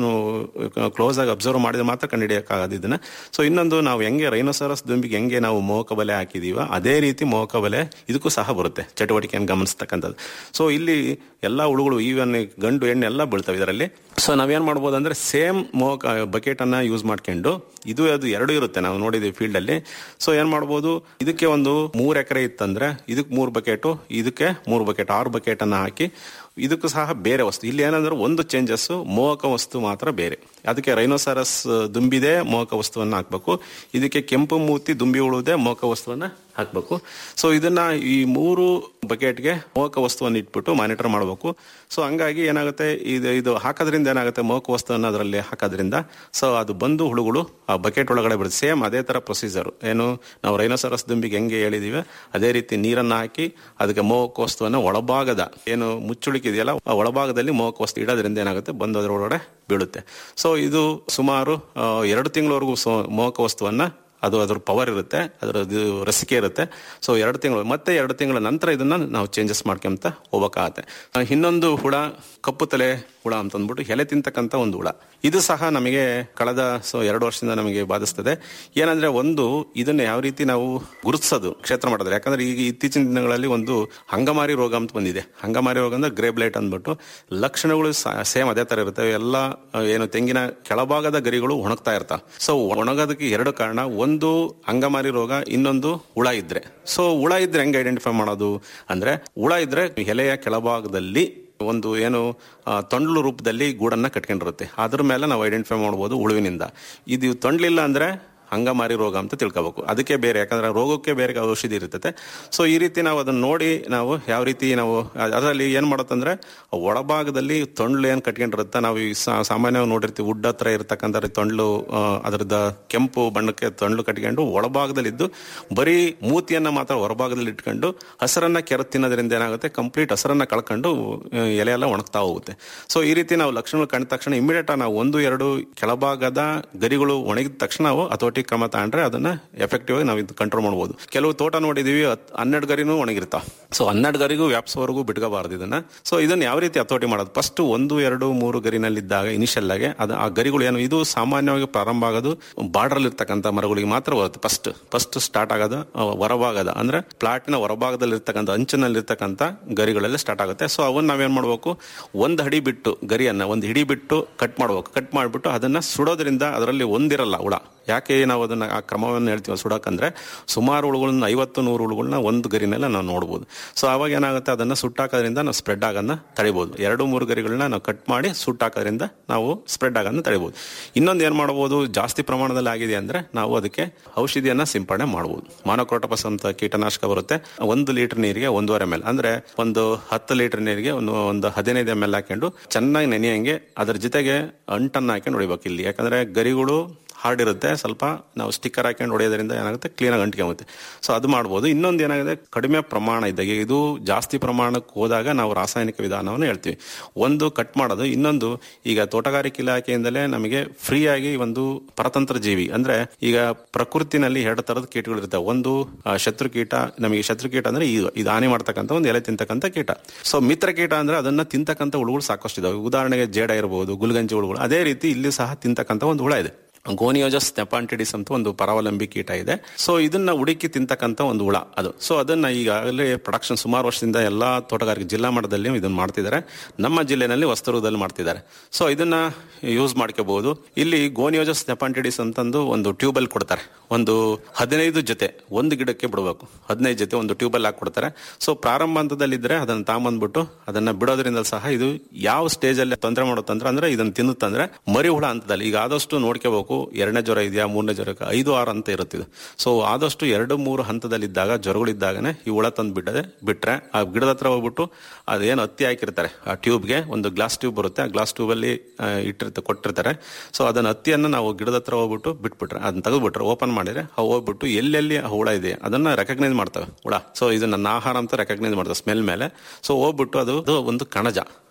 Speaker 11: ಕ್ಲೋಸ್ ಆಗಿ ಅಬ್ಸರ್ವ್ ಮಾಡಿದ್ರೆ ಮಾತ್ರ ಕಂಡುಹಿಡಿಯಕ್ಕಾಗದು ಇದನ್ನ ಸೊ ಇನ್ನೊಂದು ನಾವು ಹೆಂಗೆ ರೈನೋಸರಸ್ ದುಂಬಿಗೆ ಹೆಂಗೆ ನಾವು ಮೋಹಕ ಬಲೆ ಹಾಕಿದೀವ ಅದೇ ರೀತಿ ಮೋಹಕ ಬಲೆ ಇದಕ್ಕೂ ಸಹ ಬರುತ್ತೆ ಚಟುವಟಿಕೆಯನ್ನು ಗಮನಿಸ್ತಕ್ಕಂಥದ್ದು ಸೊ ಇಲ್ಲಿ ಎಲ್ಲಾ ಹುಳುಗಳು ಈವನ್ ಗಂಡು ಹೆಣ್ಣು ಎಲ್ಲ ಬೀಳ್ತವೆ ಇದರಲ್ಲಿ ಸೊ ನಾವೇನ್ ಮಾಡ್ಬೋದು ಅಂದ್ರೆ ಸೇಮ್ ಮೋಹಕ ಬಕೆಟ್ ಅನ್ನ ಯೂಸ್ ಮಾಡ್ಕೊಂಡು ಇದು ಅದು ಎರಡು ಇರುತ್ತೆ ನಾವು ನೋಡಿದೀವಿ ಫೀಲ್ಡ್ ಅಲ್ಲಿ ಸೊ ಏನ್ ಮಾಡ್ಬೋದು ಇದಕ್ಕೆ ಒಂದು ಮೂರ್ ಎಕರೆ ಇತ್ತಂದ್ರೆ ಇದಕ್ಕೆ ಮೂರ್ ಬಕೆಟ್ ಇದಕ್ಕೆ ಮೂರ್ ಬಕೆಟ್ ಆರು ಬಕೆಟ್ ಅನ್ನ ಹಾಕಿ ಇದಕ್ಕೂ ಸಹ ಬೇರೆ ವಸ್ತು ಇಲ್ಲಿ ಏನಂದ್ರೆ ಒಂದು ಚೇಂಜಸ್ ಮೋಹಕ ವಸ್ತು ಮಾತ್ರ ಬೇರೆ ಅದಕ್ಕೆ ರೈನೋಸರಸ್ ದುಂಬಿದೆ ಮೋಹಕ ವಸ್ತುವನ್ನ ಹಾಕ್ಬೇಕು ಇದಕ್ಕೆ ಕೆಂಪು ಮೂತಿ ದುಂಬಿ ಉಳುವುದೇ ಮೋಹಕ ವಸ್ತುವನ್ನ ಹಾಕ್ಬೇಕು ಸೊ ಇದನ್ನ ಈ ಮೂರು ಬಕೆಟ್ಗೆ ಮೋಹಕ ವಸ್ತುವನ್ನು ಇಟ್ಬಿಟ್ಟು ಮಾನಿಟರ್ ಮಾಡಬೇಕು ಸೊ ಹಂಗಾಗಿ ಏನಾಗುತ್ತೆ ಇದು ಇದು ಹಾಕೋದ್ರಿಂದ ಏನಾಗುತ್ತೆ ಮೋಹಕ ವಸ್ತುವನ್ನು ಅದರಲ್ಲಿ ಹಾಕೋದ್ರಿಂದ ಸೊ ಅದು ಬಂದು ಹುಳುಗಳು ಆ ಬಕೆಟ್ ಒಳಗಡೆ ಬಿಡುತ್ತೆ ಸೇಮ್ ಅದೇ ತರ ಪ್ರೊಸೀಜರ್ ಏನು ನಾವು ರೈನೋಸರಸ್ ದುಂಬಿಗೆ ಹೆಂಗೆ ಹೇಳಿದೀವಿ ಅದೇ ರೀತಿ ನೀರನ್ನ ಹಾಕಿ ಅದಕ್ಕೆ ಮೋಹಕ ವಸ್ತುವನ್ನ ಒಳಭಾಗದ ಏನು ಮುಚ್ಚುಳಿಕಿದೆಯಲ್ಲ ಆ ಒಳಭಾಗದಲ್ಲಿ ಮೋಹಕ ವಸ್ತು ಇಡೋದ್ರಿಂದ ಏನಾಗುತ್ತೆ ಬಂದು ಅದರೊಳಗಡೆ ಬೀಳುತ್ತೆ ಸೊ ಇದು ಸುಮಾರು ಆ, ಎರಡು ತಿಂಗಳವರೆಗೂ ಮೋಹಕ ವಸ್ತುವನ್ನ ಅದು ಅದ್ರ ಪವರ್ ಇರುತ್ತೆ ಅದರದ್ದು ರಸಿಕೆ ಇರುತ್ತೆ ಸೊ ಎರಡು ತಿಂಗಳು ಮತ್ತೆ ಎರಡು ತಿಂಗಳ ನಂತರ ಇದನ್ನ ನಾವು ಚೇಂಜಸ್ ಮಾಡ್ಕೊಂತ ಹೋಗ್ಬೇಕಾಗತ್ತೆ ಆ, ಇನ್ನೊಂದು ಹುಳ ಕಪ್ಪು ತಲೆ ಹುಳ ಅಂತ ಅಂದ್ಬಿಟ್ಟು ಎಲೆ ತಿಂತಕ್ಕಂತ ಒಂದು ಹುಳ ಇದು ಸಹ ನಮಗೆ ಕಳೆದ ಸೊ ಎರಡು ವರ್ಷದಿಂದ ನಮಗೆ ಬಾಧಿಸ್ತದೆ ಏನಂದ್ರೆ ಒಂದು ಇದನ್ನ ಯಾವ ರೀತಿ ನಾವು ಗುರುತಿಸೋದು ಕ್ಷೇತ್ರ ಮಾಡಿದ್ರೆ ಯಾಕಂದ್ರೆ ಈಗ ಇತ್ತೀಚಿನ ದಿನಗಳಲ್ಲಿ ಒಂದು ಹಂಗಮಾರಿ ರೋಗ ಅಂತ ಬಂದಿದೆ ಹಂಗಮಾರಿ ರೋಗ ಅಂದ್ರೆ ಗ್ರೇಬ್ಲೈಟ್ ಅಂದ್ಬಿಟ್ಟು ಲಕ್ಷಣಗಳು ಸೇಮ್ ಅದೇ ತರ ಇರ್ತವೆ ಎಲ್ಲ ಆ, ಏನು ತೆಂಗಿನ ಕೆಳಭಾಗದ ಗರಿಗಳು ಒಣಗ್ತಾ ಇರ್ತಾವ ಸೊ ಒಣಗೋದಕ್ಕೆ ಎರಡು ಕಾರಣ ಒಂದು ಅಂಗಮಾರಿ ರೋಗ ಇನ್ನೊಂದು ಹುಳ ಇದ್ರೆ ಸೊ ಹುಳ ಇದ್ರೆ ಹೆಂಗೆ ಐಡೆಂಟಿಫೈ ಮಾಡೋದು ಅಂದ್ರೆ ಹುಳ ಇದ್ರೆ ಎಲೆಯ ಕೆಳಭಾಗದಲ್ಲಿ ಒಂದು ಏನು ಆ, ತೊಂಡ್ಲು ರೂಪದಲ್ಲಿ ಗೂಡನ್ನ ಕಟ್ಕೊಂಡಿರುತ್ತೆ ಅದ್ರ ಮೇಲೆ ನಾವು ಐಡೆಂಟಿಫೈ ಮಾಡ್ಬೋದು ಉಳುವಿನಿಂದ ಇದು ತೊಂಡ್ಲಿಲ್ಲ ಅಂದ್ರೆ ಹಂಗಮಾರಿ ರೋಗ ಅಂತ ತಿಳ್ಕೋಬೇಕು ಅದಕ್ಕೆ ಬೇರೆ ಯಾಕಂದ್ರೆ ರೋಗಕ್ಕೆ ಬೇರೆ ಔಷಧಿ ಇರ್ತದೆ ಸೊ ಈ ರೀತಿ ನಾವು ಅದನ್ನ ನೋಡಿ ನಾವು ಯಾವ ರೀತಿ ನಾವು ಅದರಲ್ಲಿ ಏನ್ ಮಾಡುತ್ತಂದ್ರೆ ಒಳಭಾಗದಲ್ಲಿ ತೊಂಡ್ಲು ಏನ್ ಕಟ್ಕೊಂಡಿರುತ್ತೆ ನಾವು ಈ ಸಾ- ಸಾಮಾನ್ಯವಾಗಿ ನೋಡಿರ್ತೀವಿ ಉಡ್ ಹತ್ರ ಇರ್ತಕ್ಕಂಥ ತೊಂಡ್ಲು ಆ, ಅದರದ ಕೆಂಪು ಬಣ್ಣಕ್ಕೆ ತೊಂಡ್ಲು ಕಟ್ಕೊಂಡು ಒಳಭಾಗದಲ್ಲಿದ್ದು ಬರೀ ಮೂತಿಯನ್ನ ಮಾತ್ರ ಹೊರಭಾಗದಲ್ಲಿ ಇಟ್ಕೊಂಡು ಹಸರನ್ನ ಕೆರ ತಿನ್ನೋದ್ರಿಂದ ಏನಾಗುತ್ತೆ ಕಂಪ್ಲೀಟ್ ಹಸರನ್ನ ಕಳ್ಕೊಂಡು ಆ, ಎಲೆ ಎಲ್ಲ ಒಣಗ್ತಾ ಹೋಗುತ್ತೆ ಸೊ ಈ ರೀತಿ ನಾವು ಲಕ್ಷಣಗಳು ಕಂಡ ತಕ್ಷಣ ಇಮಿಡಿಯೇಟ್ ನಾವು ಒಂದು ಎರಡು ಕೆಳಭಾಗದ ಗರಿಗಳು ಒಣಗಿದ ತಕ್ಷಣ ನಾವು ಹತೋಟಿ ಕ್ರಮ ತಗೊಂಡ್ರೆ ಅದನ್ನ ಎಫೆಕ್ಟಿವ್ ಆಗಿ ನಾವು ಕಂಟ್ರೋಲ್ ಮಾಡಬಹುದು ಕೆಲವು ತೋಟ ನೋಡಿದೀವಿ ಹತ್- ಹನ್ನೆರಡು ಗರಿನೂ ಒಣಗಿರ್ತಾವ ಸೊ ಹನ್ನೆರಡು ಗರಿಗೂ ವ್ಯಾಪ್ಸೋವರೆಗೂ ಬಿಟ್ಕೋಬಾರ್ದು ಇದನ್ನ ಸೊ ಇದನ್ನ ಯಾವ ರೀತಿ ಹತೋಟಿ ಮಾಡೋದು ಫಸ್ಟ್ ಒಂದು ಎರಡು ಮೂರು ಗರಿನಲ್ಲಿದ್ದಾಗ ಇನಿಷಿಯಲ್ ಆಗಿ ಅದು ಆ ಗರಿಗಳು ಏನು ಇದು ಸಾಮಾನ್ಯವಾಗಿ ಪ್ರಾರಂಭ ಆಗೋದು ಬಾರ್ಡರ್ ಇರ್ತಕ್ಕಂಥ ಮರಗಳಿಗೆ ಮಾತ್ರ ಬರುತ್ತೆ ಫಸ್ಟ್ ಫಸ್ಟ್ ಸ್ಟಾರ್ಟ್ ಆಗೋದು ಆ, ಹೊರಭಾಗದ ಅಂದ್ರೆ ಪ್ಲಾಟಿನ ಹೊರಭಾಗದಲ್ಲಿ ಇರ್ತಕ್ಕಂಥ ಅಂಚಿನಲ್ಲಿ ಇರ್ತಕ್ಕಂಥ ಗರಿಗಳೆಲ್ಲ ಸ್ಟಾರ್ಟ್ ಆಗುತ್ತೆ ಸೊ ಅವನ್ನ ನಾವೇನ್ ಮಾಡ್ಬೇಕು ಒಂದ್ ಹಡಿ ಬಿಟ್ಟು ಗರಿಯನ್ನ ಒಂದ್ ಹಿಡಿ ಬಿಟ್ಟು ಕಟ್ ಮಾಡ್ಬೇಕು ಕಟ್ ಮಾಡ್ಬಿಟ್ಟು ಅದನ್ನ ಸುಡೋದ್ರಿಂದ ಅದರಲ್ಲಿ ಒಂದಿರಲ್ಲ ಹುಳ ಯಾಕೆ ನಾವು ಅದನ್ನ ಆ ಕ್ರಮವನ್ನು ಹೇಳ್ತೀವಿ ಸುಡಕಂದ್ರೆ ಸುಮಾರು ಹುಳುಗಳನ್ನ ಐವತ್ತು ನೂರು ಹುಳುಗಳನ್ನ ಒಂದು ಗರಿನೆಲ್ಲ ನಾವು ನೋಡ್ಬೋದು ಸೊ ಅವಾಗ ಏನಾಗುತ್ತೆ ಅದನ್ನ ಸುಟ್ಟಾಕೋದ್ರಿಂದ ನಾವು ಸ್ಪ್ರೆಡ್ ಆಗೋದನ್ನ ತಡಿಬಹುದು ಎರಡು ಮೂರು ಗರಿಗಳನ್ನ ನಾವು ಕಟ್ ಮಾಡಿ ಸುಟ್ಟಾಕೋದ್ರಿಂದ ನಾವು ಸ್ಪ್ರೆಡ್ ಆಗೋದನ್ನ ತಡಿಬಹುದು ಇನ್ನೊಂದು ಏನ್ ಮಾಡಬಹುದು ಜಾಸ್ತಿ ಪ್ರಮಾಣದಲ್ಲಿ ಆಗಿದೆ ಅಂದ್ರೆ ನಾವು ಅದಕ್ಕೆ ಔಷಧಿಯನ್ನ ಸಿಂಪಡಣೆ ಮಾಡಬಹುದು ಮಾನೋಕ್ರೋಟಪಸ್ ಅಂತ ಕೀಟನಾಶಕ ಬರುತ್ತೆ ಒಂದು ಲೀಟರ್ ನೀರಿಗೆ ಒಂದೂವರೆ ಎಮ್ ಎಲ್ ಅಂದ್ರೆ ಒಂದು ಹತ್ತು ಲೀಟರ್ ನೀರಿಗೆ ಒಂದು ಒಂದು ಹದಿನೈದು ಎಮ್ ಎಲ್ ಹಾಕೊಂಡು ಚೆನ್ನಾಗಿ ನೆನೆಯಂಗೆ ಅದ್ರ ಜೊತೆಗೆ ಅಂಟನ್ನ ಹಾಕೊಂಡು ಹೊಡಿಬೇಕು ಇಲ್ಲಿ ಯಾಕಂದ್ರೆ ಗರಿಗಳು ಹಾರ್ಡ್ ಇರುತ್ತೆ ಸ್ವಲ್ಪ ನಾವು ಸ್ಟಿಕ್ಕರ್ ಹಾಕೊಂಡು ಹೊಡೆಯೋದ್ರಿಂದ ಏನಾಗುತ್ತೆ ಕ್ಲೀನಾಗಿ ಅಂಟ್ಕೊಂಬುತ್ತೆ ಸೊ ಅದು ಮಾಡ್ಬೋದು ಇನ್ನೊಂದು ಏನಾಗಿದೆ ಕಡಿಮೆ ಪ್ರಮಾಣ ಇದ್ದಾಗ ಇದು ಜಾಸ್ತಿ ಪ್ರಮಾಣಕ್ಕೆ ಹೋದಾಗ ನಾವು ರಾಸಾಯನಿಕ ವಿಧಾನವನ್ನು ಹೇಳ್ತೀವಿ ಒಂದು ಕಟ್ ಮಾಡೋದು ಇನ್ನೊಂದು ಈಗ ತೋಟಗಾರಿಕೆ ಇಲಾಖೆಯಿಂದಲೇ ನಮಗೆ ಫ್ರೀ ಆಗಿ ಒಂದು ಪರತಂತ್ರ ಜೀವಿ ಅಂದ್ರೆ ಈಗ ಪ್ರಕೃತಿನಲ್ಲಿ ಎರಡು ತರದ ಕೀಟಗಳು ಇರ್ತವೆ ಒಂದು ಆ, ಶತ್ರು ಕೀಟ ನಮಗೆ ಶತ್ರು ಕೀಟ ಅಂದ್ರೆ ಇದು ಇದು ಹಾನಿ ಮಾಡ್ತಕ್ಕಂಥ ಒಂದು ಎಲೆ ತಿಂತಕ್ಕಂಥ ಕೀಟ ಸೊ ಮಿತ್ರ ಕೀಟ ಅಂದ್ರೆ ಅದನ್ನ ತಿಂತಕ್ಕಂಥ ಹುಳುಗಳು ಸಾಕಷ್ಟು ಇದಾವೆ ಉದಾಹರಣೆಗೆ ಜೇಡ ಇರಬಹುದು ಗುಲ್ಗಂಜಿ ಹುಳುಗಳು ಅದೇ ರೀತಿ ಇಲ್ಲಿ ಸಹ ತಿಂತಕ್ಕಂಥ ಒಂದು ಹುಳ ಇದೆ ಗೋನಿಯೋಜಸ್ ನೆಪಾಂಟಿಡಿಸ್ ಅಂತ ಒಂದು ಪರಾವಲಂಬಿ ಕೀಟ ಇದೆ ಸೊ ಇದನ್ನ ಹುಡುಕಿ ತಿಂತಕ್ಕಂತ ಒಂದು ಹುಳ ಅದು ಸೊ ಅದನ್ನ ಈಗಾಗಲೇ ಪ್ರೊಡಕ್ಷನ್ ಸುಮಾರು ವರ್ಷದಿಂದ ಎಲ್ಲಾ ತೋಟಗಾರಿಕೆ ಜಿಲ್ಲಾ ಮಟ್ಟದಲ್ಲಿ ಇದನ್ನ ಮಾಡ್ತಿದ್ದಾರೆ ನಮ್ಮ ಜಿಲ್ಲೆನಲ್ಲಿ ವಸ್ತುರದಲ್ಲಿ ಮಾಡ್ತಿದ್ದಾರೆ ಸೊ ಇದನ್ನ ಯೂಸ್ ಮಾಡ್ಕೋಬಹುದು ಇಲ್ಲಿ ಗೋನಿಯೋಜಸ್ ನೆಪಾಂಟಿಡಿಸ್ ಅಂತಂದು ಒಂದು ಟ್ಯೂಬಲ್ ಕೊಡ್ತಾರೆ ಒಂದು ಹದಿನೈದು ಜೊತೆ ಒಂದು ಗಿಡಕ್ಕೆ ಬಿಡಬೇಕು ಹದಿನೈದು ಜೊತೆ ಒಂದು ಟ್ಯೂಬಲ್ ಹಾಕಿ ಕೊಡ್ತಾರೆ ಸೊ ಪ್ರಾರಂಭ ಹಂತದಲ್ಲಿದ್ರೆ ಅದನ್ನ ತಾಂಬಂದ್ಬಿಟ್ಟು ಅದನ್ನ ಬಿಡೋದ್ರಿಂದ ಸಹ ಇದು ಯಾವ ಸ್ಟೇಜ್ ಅಲ್ಲಿ ತೊಂದರೆ ಮಾಡುತ್ತಂದ್ರೆ ಅಂದ್ರೆ ಇದನ್ನ ತಿನ್ನುತ್ತಂದ್ರೆ ಮರಿ ಹುಳ ಹಂತದಲ್ಲಿ ಈಗ ಆದಷ್ಟು ನೋಡ್ಕೋಬೇಕು ಎರಡನೇ ಜ್ವರ ಇದೆಯಾ ಮೂರನೇ ಜ್ವರಕ್ಕೆ ಐದು ಆರು ಅಂತ ಇರುತ್ತೆ ಇದು ಸೊ ಆದಷ್ಟು ಎರಡು ಮೂರು ಹಂತದಲ್ಲಿದ್ದಾಗ ಜ್ವರಗಳಿದ್ದಾಗನೇ ಈ ಹುಳ ತಂದು ಬಿಡದೆ ಬಿಟ್ರೆ ಆ ಗಿಡದ ಹತ್ರ ಹೋಗ್ಬಿಟ್ಟು ಅದೇನು ಹತ್ತಿ ಹಾಕಿರ್ತಾರೆ ಆ ಟ್ಯೂಬ್ಗೆ ಒಂದು ಗ್ಲಾಸ್ ಟ್ಯೂಬ್ ಬರುತ್ತೆ ಆ ಗ್ಲಾಸ್ ಟ್ಯೂಬ್ ಅಲ್ಲಿ ಆ, ಇಟ್ಟಿರ್ತಾರೆ ಕೊಟ್ಟಿರ್ತಾರೆ ಸೊ ಅದನ್ನ ಹತ್ತಿಯನ್ನ ನಾವು ಗಿಡದ ಹತ್ರ ಹೋಗ್ಬಿಟ್ಟು ಬಿಟ್ಬಿಟ್ರೆ ಅದನ್ನ ತೆಗೆದ್ಬಿಟ್ರೆ ಓಪನ್ ಮಾಡಿದ್ರೆ ಅವು ಹೋಗ್ಬಿಟ್ಟು ಎಲ್ಲೆಲ್ಲಿ ಆ ಹುಳ ಇದೆ ಅದನ್ನ ರೆಕಗ್ನೈಸ್ ಮಾಡ್ತವೆ ಹುಳ ಸೊ ಇದು ನನ್ನ ಆಹಾರ ಅಂತ ರೆಕಗ್ನೈಸ್ ಮಾಡ್ತವೆ ಸ್ಮೆಲ್ ಮೇಲೆ ಸೊ ಹೋಗ್ಬಿಟ್ಟು ಅದು ಅದು ಒಂದು ಕಣಜ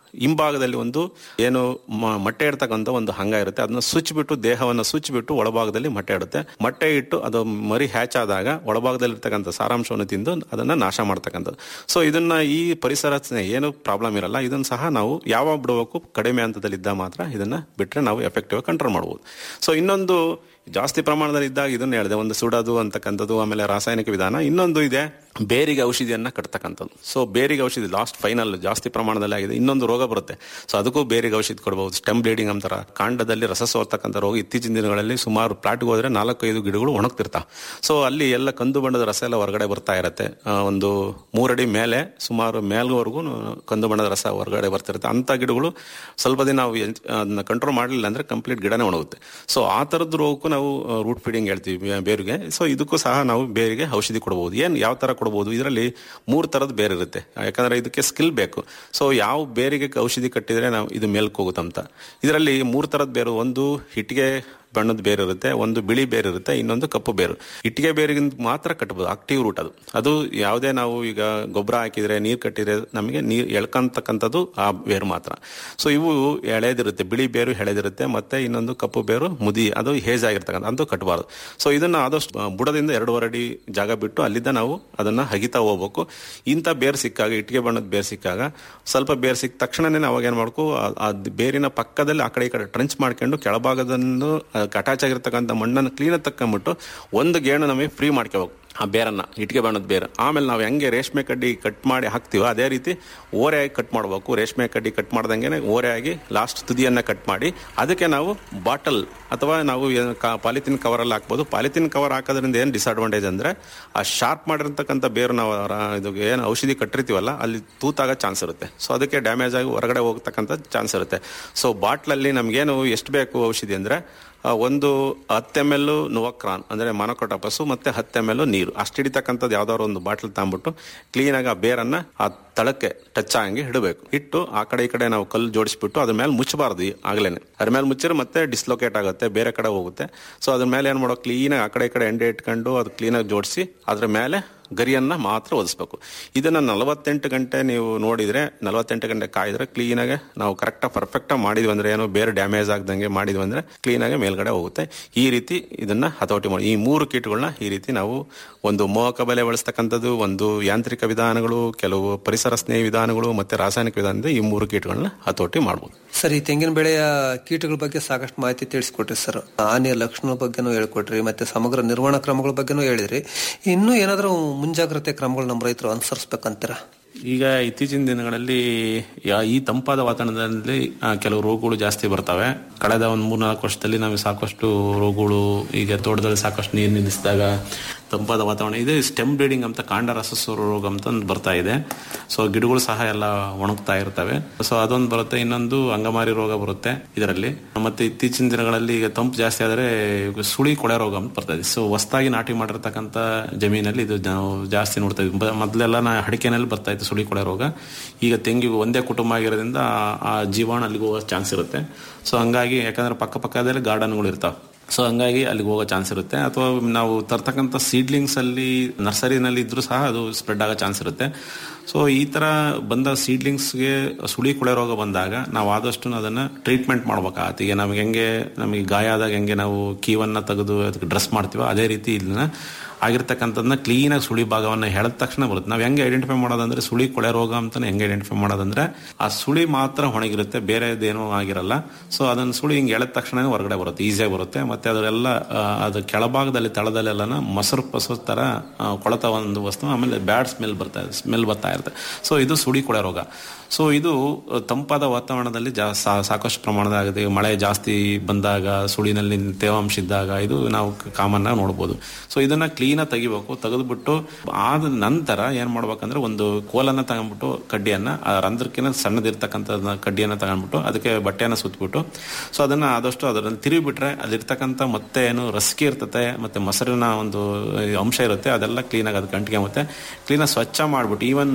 Speaker 11: ಹಿಂಭಾಗದಲ್ಲಿ ಒಂದು ಏನು ಮ- ಮೊಟ್ಟೆ ಇಡ್ತಕ್ಕಂಥ ಒಂದು ಹಂಗ ಇರುತ್ತೆ ಅದನ್ನ ಸುಚ್ಚಿಬಿಟ್ಟು ದೇಹವನ್ನು ಸುಚ್ಚಿಬಿಟ್ಟು ಒಳಭಾಗದಲ್ಲಿ ಮೊಟ್ಟೆ ಇಡುತ್ತೆ ಮೊಟ್ಟೆ ಇಟ್ಟು ಅದು ಮರಿ ಹ್ಯಾಚ್ ಆದಾಗ ಒಳಭಾಗದಲ್ಲಿ ಇರ್ತಕ್ಕಂಥ ಸಾರಾಂಶವನ್ನು ತಿಂದು ಅದನ್ನ ನಾಶ ಮಾಡ್ತಕ್ಕಂಥದ್ದು ಸೊ ಇದನ್ನ ಈ ಪರಿಸರ ಸ್ನೇಹಿ ಏನು ಪ್ರಾಬ್ಲಮ್ ಇರಲ್ಲ ಇದನ್ನ ಸಹ ನಾವು ಯಾವಾಗ ಬಿಡಬೇಕು ಕಡಿಮೆ ಹಂತದಲ್ಲಿದ್ದಾಗ ಮಾತ್ರ ಇದನ್ನ ಬಿಟ್ರೆ ನಾವು ಎಫೆಕ್ಟಿವ್ ಕಂಟ್ರೋಲ್ ಮಾಡ್ಬೋದು ಸೊ ಇನ್ನೊಂದು ಜಾಸ್ತಿ ಪ್ರಮಾಣದಲ್ಲಿ ಇದ್ದಾಗ ಇದನ್ನ ಹೇಳಿದೆ ಒಂದು ಸುಡೋದು ಅಂತಕ್ಕಂಥದ್ದು ಆಮೇಲೆ ರಾಸಾಯನಿಕ ವಿಧಾನ ಇನ್ನೊಂದು ಇದೆ ಬೇರಿಗೆ ಔಷಧಿಯನ್ನ ಕಟ್ತಕ್ಕಂಥದ್ದು ಸೊ ಬೇರಿಗೆ ಔಷಧಿ ಲಾಸ್ಟ್ ಫೈನಲ್ ಜಾಸ್ತಿ ಪ್ರಮಾಣದಲ್ಲಿ ಆಗಿದೆ ಇನ್ನೊಂದು ರೋಗ ಬರುತ್ತೆ ಸೊ ಅದಕ್ಕೂ ಬೇರಿಗೆ ಔಷಧಿ ಕೊಡಬಹುದು ಸ್ಟೆಮ್ ಬ್ಲೀಡಿಂಗ್ ಅಂತಾರ ಕಾಂಡದಲ್ಲಿ ರಸ ಸೋರ್ತಕ್ಕಂಥ ರೋಗ ಇತ್ತೀಚಿನ ದಿನಗಳಲ್ಲಿ ಸುಮಾರು ಪ್ಲಾಟ್ಗೆ ಹೋದ್ರೆ ನಾಲ್ಕೈದು ಗಿಡಗಳು ಒಣಗ್ತಿರ್ತಾವ ಸೊ ಅಲ್ಲಿ ಎಲ್ಲ ಕಂದು ಬಣ್ಣದ ರಸ ಎಲ್ಲ ಹೊರಗಡೆ ಬರ್ತಾ ಇರುತ್ತೆ ಆ, ಒಂದು ಮೂರಡಿ ಮೇಲೆ ಸುಮಾರು ಮೇಲ್ವರೆಗೂ ಕಂದು ಬಣ್ಣದ ರಸ ಹೊರಗಡೆ ಬರ್ತಿರುತ್ತೆ ಅಂತ ಗಿಡಗಳು ಸ್ವಲ್ಪ ದಿನ ನಾವು ಎನ್- ಅದನ್ನ ಕಂಟ್ರೋಲ್ ಮಾಡಲಿಲ್ಲ ಅಂದ್ರೆ ಕಂಪ್ಲೀಟ್ ಗಿಡನೇ ಒಣಗುತ್ತೆ ಸೊ ಆ ಥರದ್ದು ರೋಗಕ್ಕೂ ನಾವು ರೂಟ್ ಫೀಡಿಂಗ್ ಹೇಳ್ತೀವಿ ಬೇ- ಬೇರಿಗೆ ಸೊ ಇದಕ್ಕೂ ಸಹ ನಾವು ಬೇರಿಗೆ ಔಷಧಿ ಕೊಡಬಹುದು ಏನ್ ಯಾವ ತರ ಕೊಡಬಹುದು ಇದರಲ್ಲಿ ಮೂರು ತರದ ಬೇರೆ ಇರುತ್ತೆ ಯಾಕಂದ್ರೆ ಇದಕ್ಕೆ ಸ್ಕಿಲ್ ಬೇಕು ಸೊ ಯಾವ ಬೇರಿಗೆ ಔಷಧಿ ಕಟ್ಟಿದ್ರೆ ನಾವು ಇದು ಮೇಲ್ಕ್ ಹೋಗುತ್ತಂತ ಇದರಲ್ಲಿ ಮೂರು ತರದ ಬೇರು ಒಂದು ಹಿಟ್ಟಿಗೆ ಬಣ್ಣದ ಬೇರು ಇರುತ್ತೆ ಒಂದು ಬಿಳಿ ಬೇರು ಇರುತ್ತೆ ಇನ್ನೊಂದು ಕಪ್ಪು ಬೇರು ಇಟ್ಟಿಗೆ ಬೇರಿಗಿಂತ ಮಾತ್ರ ಕಟ್ಟಬಹುದು ಆಕ್ಟಿವ್ ರೂಟ್ ಅದು ಅದು ಯಾವುದೇ ನಾವು ಈಗ ಗೊಬ್ಬರ ಹಾಕಿದ್ರೆ ನೀರು ಕಟ್ಟಿದ್ರೆ ನಮಗೆ ನೀರು ಎಳ್ಕೊಂತಕ್ಕಂಥದ್ದು ಆ ಬೇರು ಮಾತ್ರ ಸೊ ಇವು ಎಳೆದಿರುತ್ತೆ ಬಿಳಿ ಬೇರು ಎಳೆದಿರುತ್ತೆ ಮತ್ತೆ ಇನ್ನೊಂದು ಕಪ್ಪು ಬೇರು ಮುದಿ ಅದು ಹೇಜ್ ಆಗಿರ್ತಕ್ಕಂಥ ಅದು ಕಟ್ಟಬಾರದು ಸೊ ಇದನ್ನ ಆದಷ್ಟು ಆ, ಬುಡದಿಂದ ಎರಡೂವರೆ ಅಡಿ ಜಾಗ ಬಿಟ್ಟು ಅಲ್ಲಿಂದ ನಾವು ಅದನ್ನ ಹಗಿತಾ ಹೋಗ್ಬೇಕು ಇಂಥ ಬೇರು ಸಿಕ್ಕಾಗ ಇಟ್ಟಿಗೆ ಬಣ್ಣದ ಬೇರು ಸಿಕ್ಕಾಗ ಸ್ವಲ್ಪ ಬೇರು ಸಿಕ್ಕ ತಕ್ಷಣನೇ ನಾವು ಅವಾಗ ಏನ್ ಮಾಡ್ಕೋ ಆ- ಆ ಬೇರಿನ ಪಕ್ಕದಲ್ಲಿ ಆ ಕಡೆ ಈ ಕಡೆ ಟ್ರಂಚ್ ಮಾಡ್ಕೊಂಡು ಕೆಳಭಾಗದನ್ನು ಅಟ್ಯಾಚ್ ಆಗಿರ್ತಕ್ಕಂಥ ಮಣ್ಣನ್ನು ಕ್ಲೀನ್ ತಕ್ಕೊಂಬಿಟ್ಟು ಒಂದು ಗೇಣು ನಮಗೆ ಫ್ರೀ ಮಾಡ್ಕೋಬೇಕು ಆ ಬೇರನ್ನ ಇಟ್ಟಿಗೆ ಬಣ್ಣದ ಬೇರು ಆಮೇಲೆ ನಾವು ಹೆಂಗೆ ರೇಷ್ಮೆ ಕಡ್ಡಿ ಕಟ್ ಮಾಡಿ ಹಾಕ್ತೀವೋ ಅದೇ ರೀತಿ ಓರೆಯಾಗಿ ಕಟ್ ಮಾಡಬೇಕು ರೇಷ್ಮೆ ಕಡ್ಡಿ ಕಟ್ ಮಾಡ್ದಂಗೆ ಓರೆಯಾಗಿ ಲಾಸ್ಟ್ ತುದಿಯನ್ನ ಕಟ್ ಮಾಡಿ ಅದಕ್ಕೆ ನಾವು ಬಾಟಲ್ ಅಥವಾ ನಾವು ಪಾಲಿಥಿನ್ ಕವರಲ್ಲಿ ಹಾಕ್ಬೋದು ಪಾಲಿಥಿನ್ ಕವರ್ ಹಾಕೋದ್ರಿಂದ ಏನು ಡಿಸ್ಅಡ್ವಾಂಟೇಜ್ ಅಂದ್ರೆ ಆ ಶಾರ್ಪ್ ಮಾಡಿರ್ತಕ್ಕಂಥ ಬೇರು ನಾವು ರ- ಇದು ಏನು ಔಷಧಿ ಕಟ್ಟಿರ್ತೀವಲ್ಲ ಅಲ್ಲಿ ತೂತಾಗ ಚಾನ್ಸ್ ಇರುತ್ತೆ ಸೊ ಅದಕ್ಕೆ ಡ್ಯಾಮೇಜ್ ಆಗಿ ಹೊರಗಡೆ ಹೋಗ್ತಕ್ಕಂಥ ಚಾನ್ಸ್ ಇರುತ್ತೆ ಸೊ ಬಾಟ್ಲಲ್ಲಿ ನಮಗೇನು ಎಷ್ಟು ಬೇಕು ಔಷಧಿ ಅಂದ್ರೆ ಆ, ಒಂದು ಹತ್ತು ಎಮ್ ಎಲ್ ನುವಕ್ರಾನ್ ಅಂದ್ರೆ ಮಾನಕೋಟಪಸ್ಸು ಮತ್ತೆ ಹತ್ತು ಎಮ್ ಎಲ್ ನೀರು ಅಷ್ಟು ಹಿಡಿತಕ್ಕಂಥದ್ದು ಯಾವ್ದಾದ್ರು ಒಂದು ಬಾಟ್ಲ್ ತಗೊಂಬಿಟ್ಟು ಕ್ಲೀನಾಗಿ ಆ ಬೇರನ್ನ ಆ ತಳಕ್ಕೆ ಟಚ್ ಆಗಂಗೆ ಇಡಬೇಕು ಇಟ್ಟು ಆ ಕಡೆ ಈ ಕಡೆ ನಾವು ಕಲ್ಲು ಜೋಡಿಸ್ಬಿಟ್ಟು ಅದ್ರ ಮೇಲೆ ಮುಚ್ಚಬಾರ್ದು ಈ- ಆಗ್ಲೇನೆ ಅದ್ರ ಮೇಲೆ ಮುಚ್ಚಿದ್ರೆ ಮತ್ತೆ ಡಿಸ್ಲೊಕೇಟ್ ಆಗುತ್ತೆ ಬೇರೆ ಕಡೆ ಹೋಗುತ್ತೆ ಸೊ ಅದ್ರ ಮೇಲೆ ಏನ್ ಮಾಡೋ ಕ್ಲೀನಾಗಿ ಆ ಕಡೆ ಈ ಕಡೆ ಎಂಡೆ ಇಟ್ಕೊಂಡು ಅದು ಕ್ಲೀನಾಗಿ ಜೋಡಿಸಿ ಅದ್ರ ಮೇಲೆ ಗರಿಯನ್ನ ಮಾತ್ರ ಒದಿಸ್ಬೇಕು ಇದನ್ನ ನಲವತ್ತೆಂಟು ಗಂಟೆ ನೀವು ನೋಡಿದ್ರೆ ನಲವತ್ತೆಂಟು ಗಂಟೆ ಕಾಯಿದ್ರೆ ಕ್ಲೀನಾಗಿ ನಾವು ಕರೆಕ್ಟಾಗಿ ಪರ್ಫೆಕ್ಟಾಗಿ ಮಾಡಿದ್ವಿ ಅಂದ್ರೆ ಏನೋ ಬೇರೆ ಡ್ಯಾಮೇಜ್ ಆಗ್ದಂಗೆ ಮಾಡಿದ್ವಿ ಅಂದ್ರೆ ಕ್ಲೀನಾಗಿ ಮೇಲ್ಗಡೆ ಹೋಗುತ್ತೆ ಈ ರೀತಿ ಇದನ್ನ ಹತೋಟಿ ಮಾಡಿ ಈ ಮೂರು ಕೀಟಗಳನ್ನ ಈ ರೀತಿ ನಾವು ಒಂದು ಮೋಹಕ ಬೆಲೆ ಬಳಸ್ತಕ್ಕಂಥದ್ದು ಒಂದು ಯಾಂತ್ರಿಕ ವಿಧಾನಗಳು ಕೆಲವು ಪರಿಸರ ಸ್ನೇಹಿ ವಿಧಾನಗಳು ಮತ್ತೆ ರಾಸಾಯನಿಕ ವಿಧಾನದಿಂದ ಈ ಮೂರು ಕೀಟಗಳನ್ನ ಹತೋಟಿ ಮಾಡ್ಬೋದು
Speaker 10: ಸರ್ ಈ ತೆಂಗಿನ ಬೆಳೆಯ ಕೀಟಗಳ ಬಗ್ಗೆ ಸಾಕಷ್ಟು ಮಾಹಿತಿ ತಿಳಿಸ್ಕೊಟ್ರಿ ಸರ್ ಹಾನಿಯ ಲಕ್ಷಣಗಳ ಬಗ್ಗೆನೂ ಹೇಳ್ಕೊಟ್ರಿ ಮತ್ತೆ ಸಮಗ್ರ ನಿರ್ವಹಣಾ ಕ್ರಮಗಳ ಬಗ್ಗೆನೂ ಹೇಳಿದ್ರಿ ಇನ್ನೂ ಏನಾದರೂ ಮುಂಜಾಗ್ರತೆ ಕ್ರಮಗಳು ನಮ್ಮ ರೈತರು ಅನುಸರಿಸ್ಬೇಕಂತೀರಾ
Speaker 11: ಈಗ ಇತ್ತೀಚಿನ ದಿನಗಳಲ್ಲಿ ಯಾ- ಈ ತಂಪಾದ ವಾತಾವರಣದಲ್ಲಿ ಆ, ಕೆಲವು ರೋಗಗಳು ಜಾಸ್ತಿ ಬರ್ತವೆ ಕಳೆದ ಒಂದು ಮೂರ್ನಾಲ್ಕು ವರ್ಷದಲ್ಲಿ ನಮಗೆ ಸಾಕಷ್ಟು ರೋಗಗಳು ಈಗ ತೋಟದಲ್ಲಿ ಸಾಕಷ್ಟು ನೀರು ನಿಲ್ಲಿಸಿದಾಗ ತಂಪಾದ ವಾತಾವರಣ ಇದೆ ಸ್ಟೆಮ್ ಬ್ಲೀಡಿಂಗ್ ಅಂತ ಕಾಂಡ ರಸಸ್ವರ ರೋಗ ಅಂತ ಒಂದು ಬರ್ತಾ ಇದೆ ಸೊ ಗಿಡಗಳು ಸಹ ಎಲ್ಲ ಒಣಗ್ತಾ ಇರ್ತವೆ ಸೊ ಅದೊಂದು ಬರುತ್ತೆ ಇನ್ನೊಂದು ಅಂಗಮಾರಿ ರೋಗ ಬರುತ್ತೆ ಇದರಲ್ಲಿ ಮತ್ತೆ ಇತ್ತೀಚಿನ ದಿನಗಳಲ್ಲಿ ಈಗ ತಂಪು ಜಾಸ್ತಿ ಆದರೆ ಸುಳಿ ಕೊಳೆ ರೋಗ ಅಂತ ಬರ್ತಾ ಇದೆ ಸೊ ಹೊಸದಾಗಿ ನಾಟಿ ಮಾಡಿರ್ತಕ್ಕಂಥ ಜಮೀನಲ್ಲಿ ಇದು ನಾವು ಜಾಸ್ತಿ ನೋಡ್ತಾ ಇದ್ವಿ ಬ- ಮೊದ್ಲೆಲ್ಲ ನಾ ಅಡಿಕೆನಲ್ಲಿ ಬರ್ತಾ ಇತ್ತು ಸುಳಿ ಕೊಳೆ ರೋಗ ಈಗ ತೆಂಗಿಗೆ ಒಂದೇ ಕುಟುಂಬ ಆಗಿರೋದ್ರಿಂದ ಆ- ಆ ಜೀವಾಣು ಅಲ್ಲಿಗೆ ಹೋಗೋ ಚಾನ್ಸ್ ಇರುತ್ತೆ ಸೊ ಹಂಗಾಗಿ ಯಾಕಂದ್ರೆ ಪಕ್ಕ ಪಕ್ಕದಲ್ಲಿ ಗಾರ್ಡನ್ಗಳು ಇರ್ತಾವೆ ಸೊ ಹಂಗಾಗಿ ಅಲ್ಲಿಗೆ ಹೋಗೋ ಚಾನ್ಸ್ ಇರುತ್ತೆ ಅಥವಾ ನಾವು ತರ್ತಕ್ಕಂಥ ಸೀಡ್ಲಿಂಗ್ಸ್ ಅಲ್ಲಿ ನರ್ಸರಿನಲ್ಲಿ ಇದ್ರೂ ಸಹ ಅದು ಸ್ಪ್ರೆಡ್ ಆಗೋ ಚಾನ್ಸ್ ಇರುತ್ತೆ ಸೊ ಈ ತರ ಬಂದ ಸೀಡ್ಲಿಂಗ್ಸ್ಗೆ ಸುಳಿ ಕೊಳೆ ರೋಗ ಬಂದಾಗ ನಾವು ಆದಷ್ಟು ಅದನ್ನ ಟ್ರೀಟ್ಮೆಂಟ್ ಮಾಡ್ಬೇಕಾಗತ್ತೆ ಈಗ ನಮಗೆ ಹೆಂಗೆ ನಮಗೆ ಗಾಯ ಆದಾಗ ಹೆಂಗೆ ನಾವು ಕೀವನ್ನ ತೆಗೆದು ಅದಕ್ಕೆ ಡ್ರೆಸ್ ಮಾಡ್ತೀವೋ ಅದೇ ರೀತಿ ಇದನ್ನ ಆಗಿರ್ತಕ್ಕಂಥದ್ದನ್ನ ಕ್ಲೀನಾಗಿ ಸುಳಿ ಭಾಗವನ್ನ ಹೆಳೆದ ತಕ್ಷಣ ಬರುತ್ತೆ ನಾವು ಹೆಂಗೆ ಐಡೆಂಟಿಫೈ ಮಾಡೋದಂದ್ರೆ ಸುಳಿ ಕೊಳೆ ರೋಗ ಅಂತಾನೆ ಹೆಂಗೆ ಐಡೆಂಟಿಫೈ ಮಾಡೋದಂದ್ರೆ ಆ ಸುಳಿ ಮಾತ್ರ ಹೊಣಗಿರುತ್ತೆ ಬೇರೆದೇನೂ ಆಗಿರಲ್ಲ ಸೊ ಅದನ್ನ ಸುಳಿ ಹಿಂಗೆ ಎಳೆದ ತಕ್ಷಣ ಹೊರಗಡೆ ಬರುತ್ತೆ ಈಸಿಯಾಗಿ ಬರುತ್ತೆ ಮತ್ತೆ ಅದರೆಲ್ಲ ಆ, ಅದು ಕೆಳಭಾಗದಲ್ಲಿ ತಳದಲ್ಲೆಲ್ಲನ ಮೊಸರು ಪಸರು ತರ ಆ, ಕೊಳೆತ ಒಂದು ವಸ್ತು ಆಮೇಲೆ ಬ್ಯಾಡ್ ಸ್ಮೆಲ್ ಬರ್ತಾ ಇದೆ ಸ್ಮೆಲ್ ಬರ್ತಾ ಇರುತ್ತೆ ಸೊ ಇದು ಸುಳಿ ಕೊಳೆ ರೋಗ ಸೊ ಇದು ಆ, ತಂಪಾದ ವಾತಾವರಣದಲ್ಲಿ ಜಾ ಸಾ- ಸಾಕಷ್ಟು ಪ್ರಮಾಣದಾಗಿದೆ ಮಳೆ ಜಾಸ್ತಿ ಬಂದಾಗ ಸುಳಿನಲ್ಲಿ ತೇವಾಂಶ ಇದ್ದಾಗ ಇದು ನಾವು ಕಾಮನ್ ಆಗಿ ನೋಡ್ಬೋದು ಸೊ ಇದನ್ನ ಕ್ಲೀನ್ ತೆಗಿಬೇಕು ತೆಗೆದ್ಬಿಟ್ಟು ಆದ ನಂತರ ಏನ್ ಮಾಡ್ಬೇಕಂದ್ರೆ ಒಂದು ಕೋಲನ್ನ ತಗೊಂಡ್ಬಿಟ್ಟು ಕಡ್ಡಿಯನ್ನ ಆ ರಂಧ್ರಕ್ಕಿಂತ ಸಣ್ಣದಿರ್ತಕ್ಕಂಥ ಕಡ್ಡಿಯನ್ನ ತಗೊಂಡ್ಬಿಟ್ಟು ಅದಕ್ಕೆ ಬಟ್ಟೆಯನ್ನ ಸುತ್ತಬಿಟ್ಟು ಸೊ ಅದನ್ನ ಆದಷ್ಟು ಅದರಲ್ಲಿ ತಿರುಗಿಬಿಟ್ರೆ ಅಲ್ಲಿರ್ತಕ್ಕಂಥ ಮತ್ತೆ ಏನು ರಸಿಕೆ ಇರ್ತತೆ ಮತ್ತೆ ಮೊಸರಿನ ಒಂದು ಅಂಶ ಇರುತ್ತೆ ಅದೆಲ್ಲ ಕ್ಲೀನಾಗಿ ಅದು ಗಂಟಿಗೆ ಮತ್ತೆ ಕ್ಲೀನಾಗಿ ಸ್ವಚ್ಛ ಮಾಡ್ಬಿಟ್ಟು ಈವನ್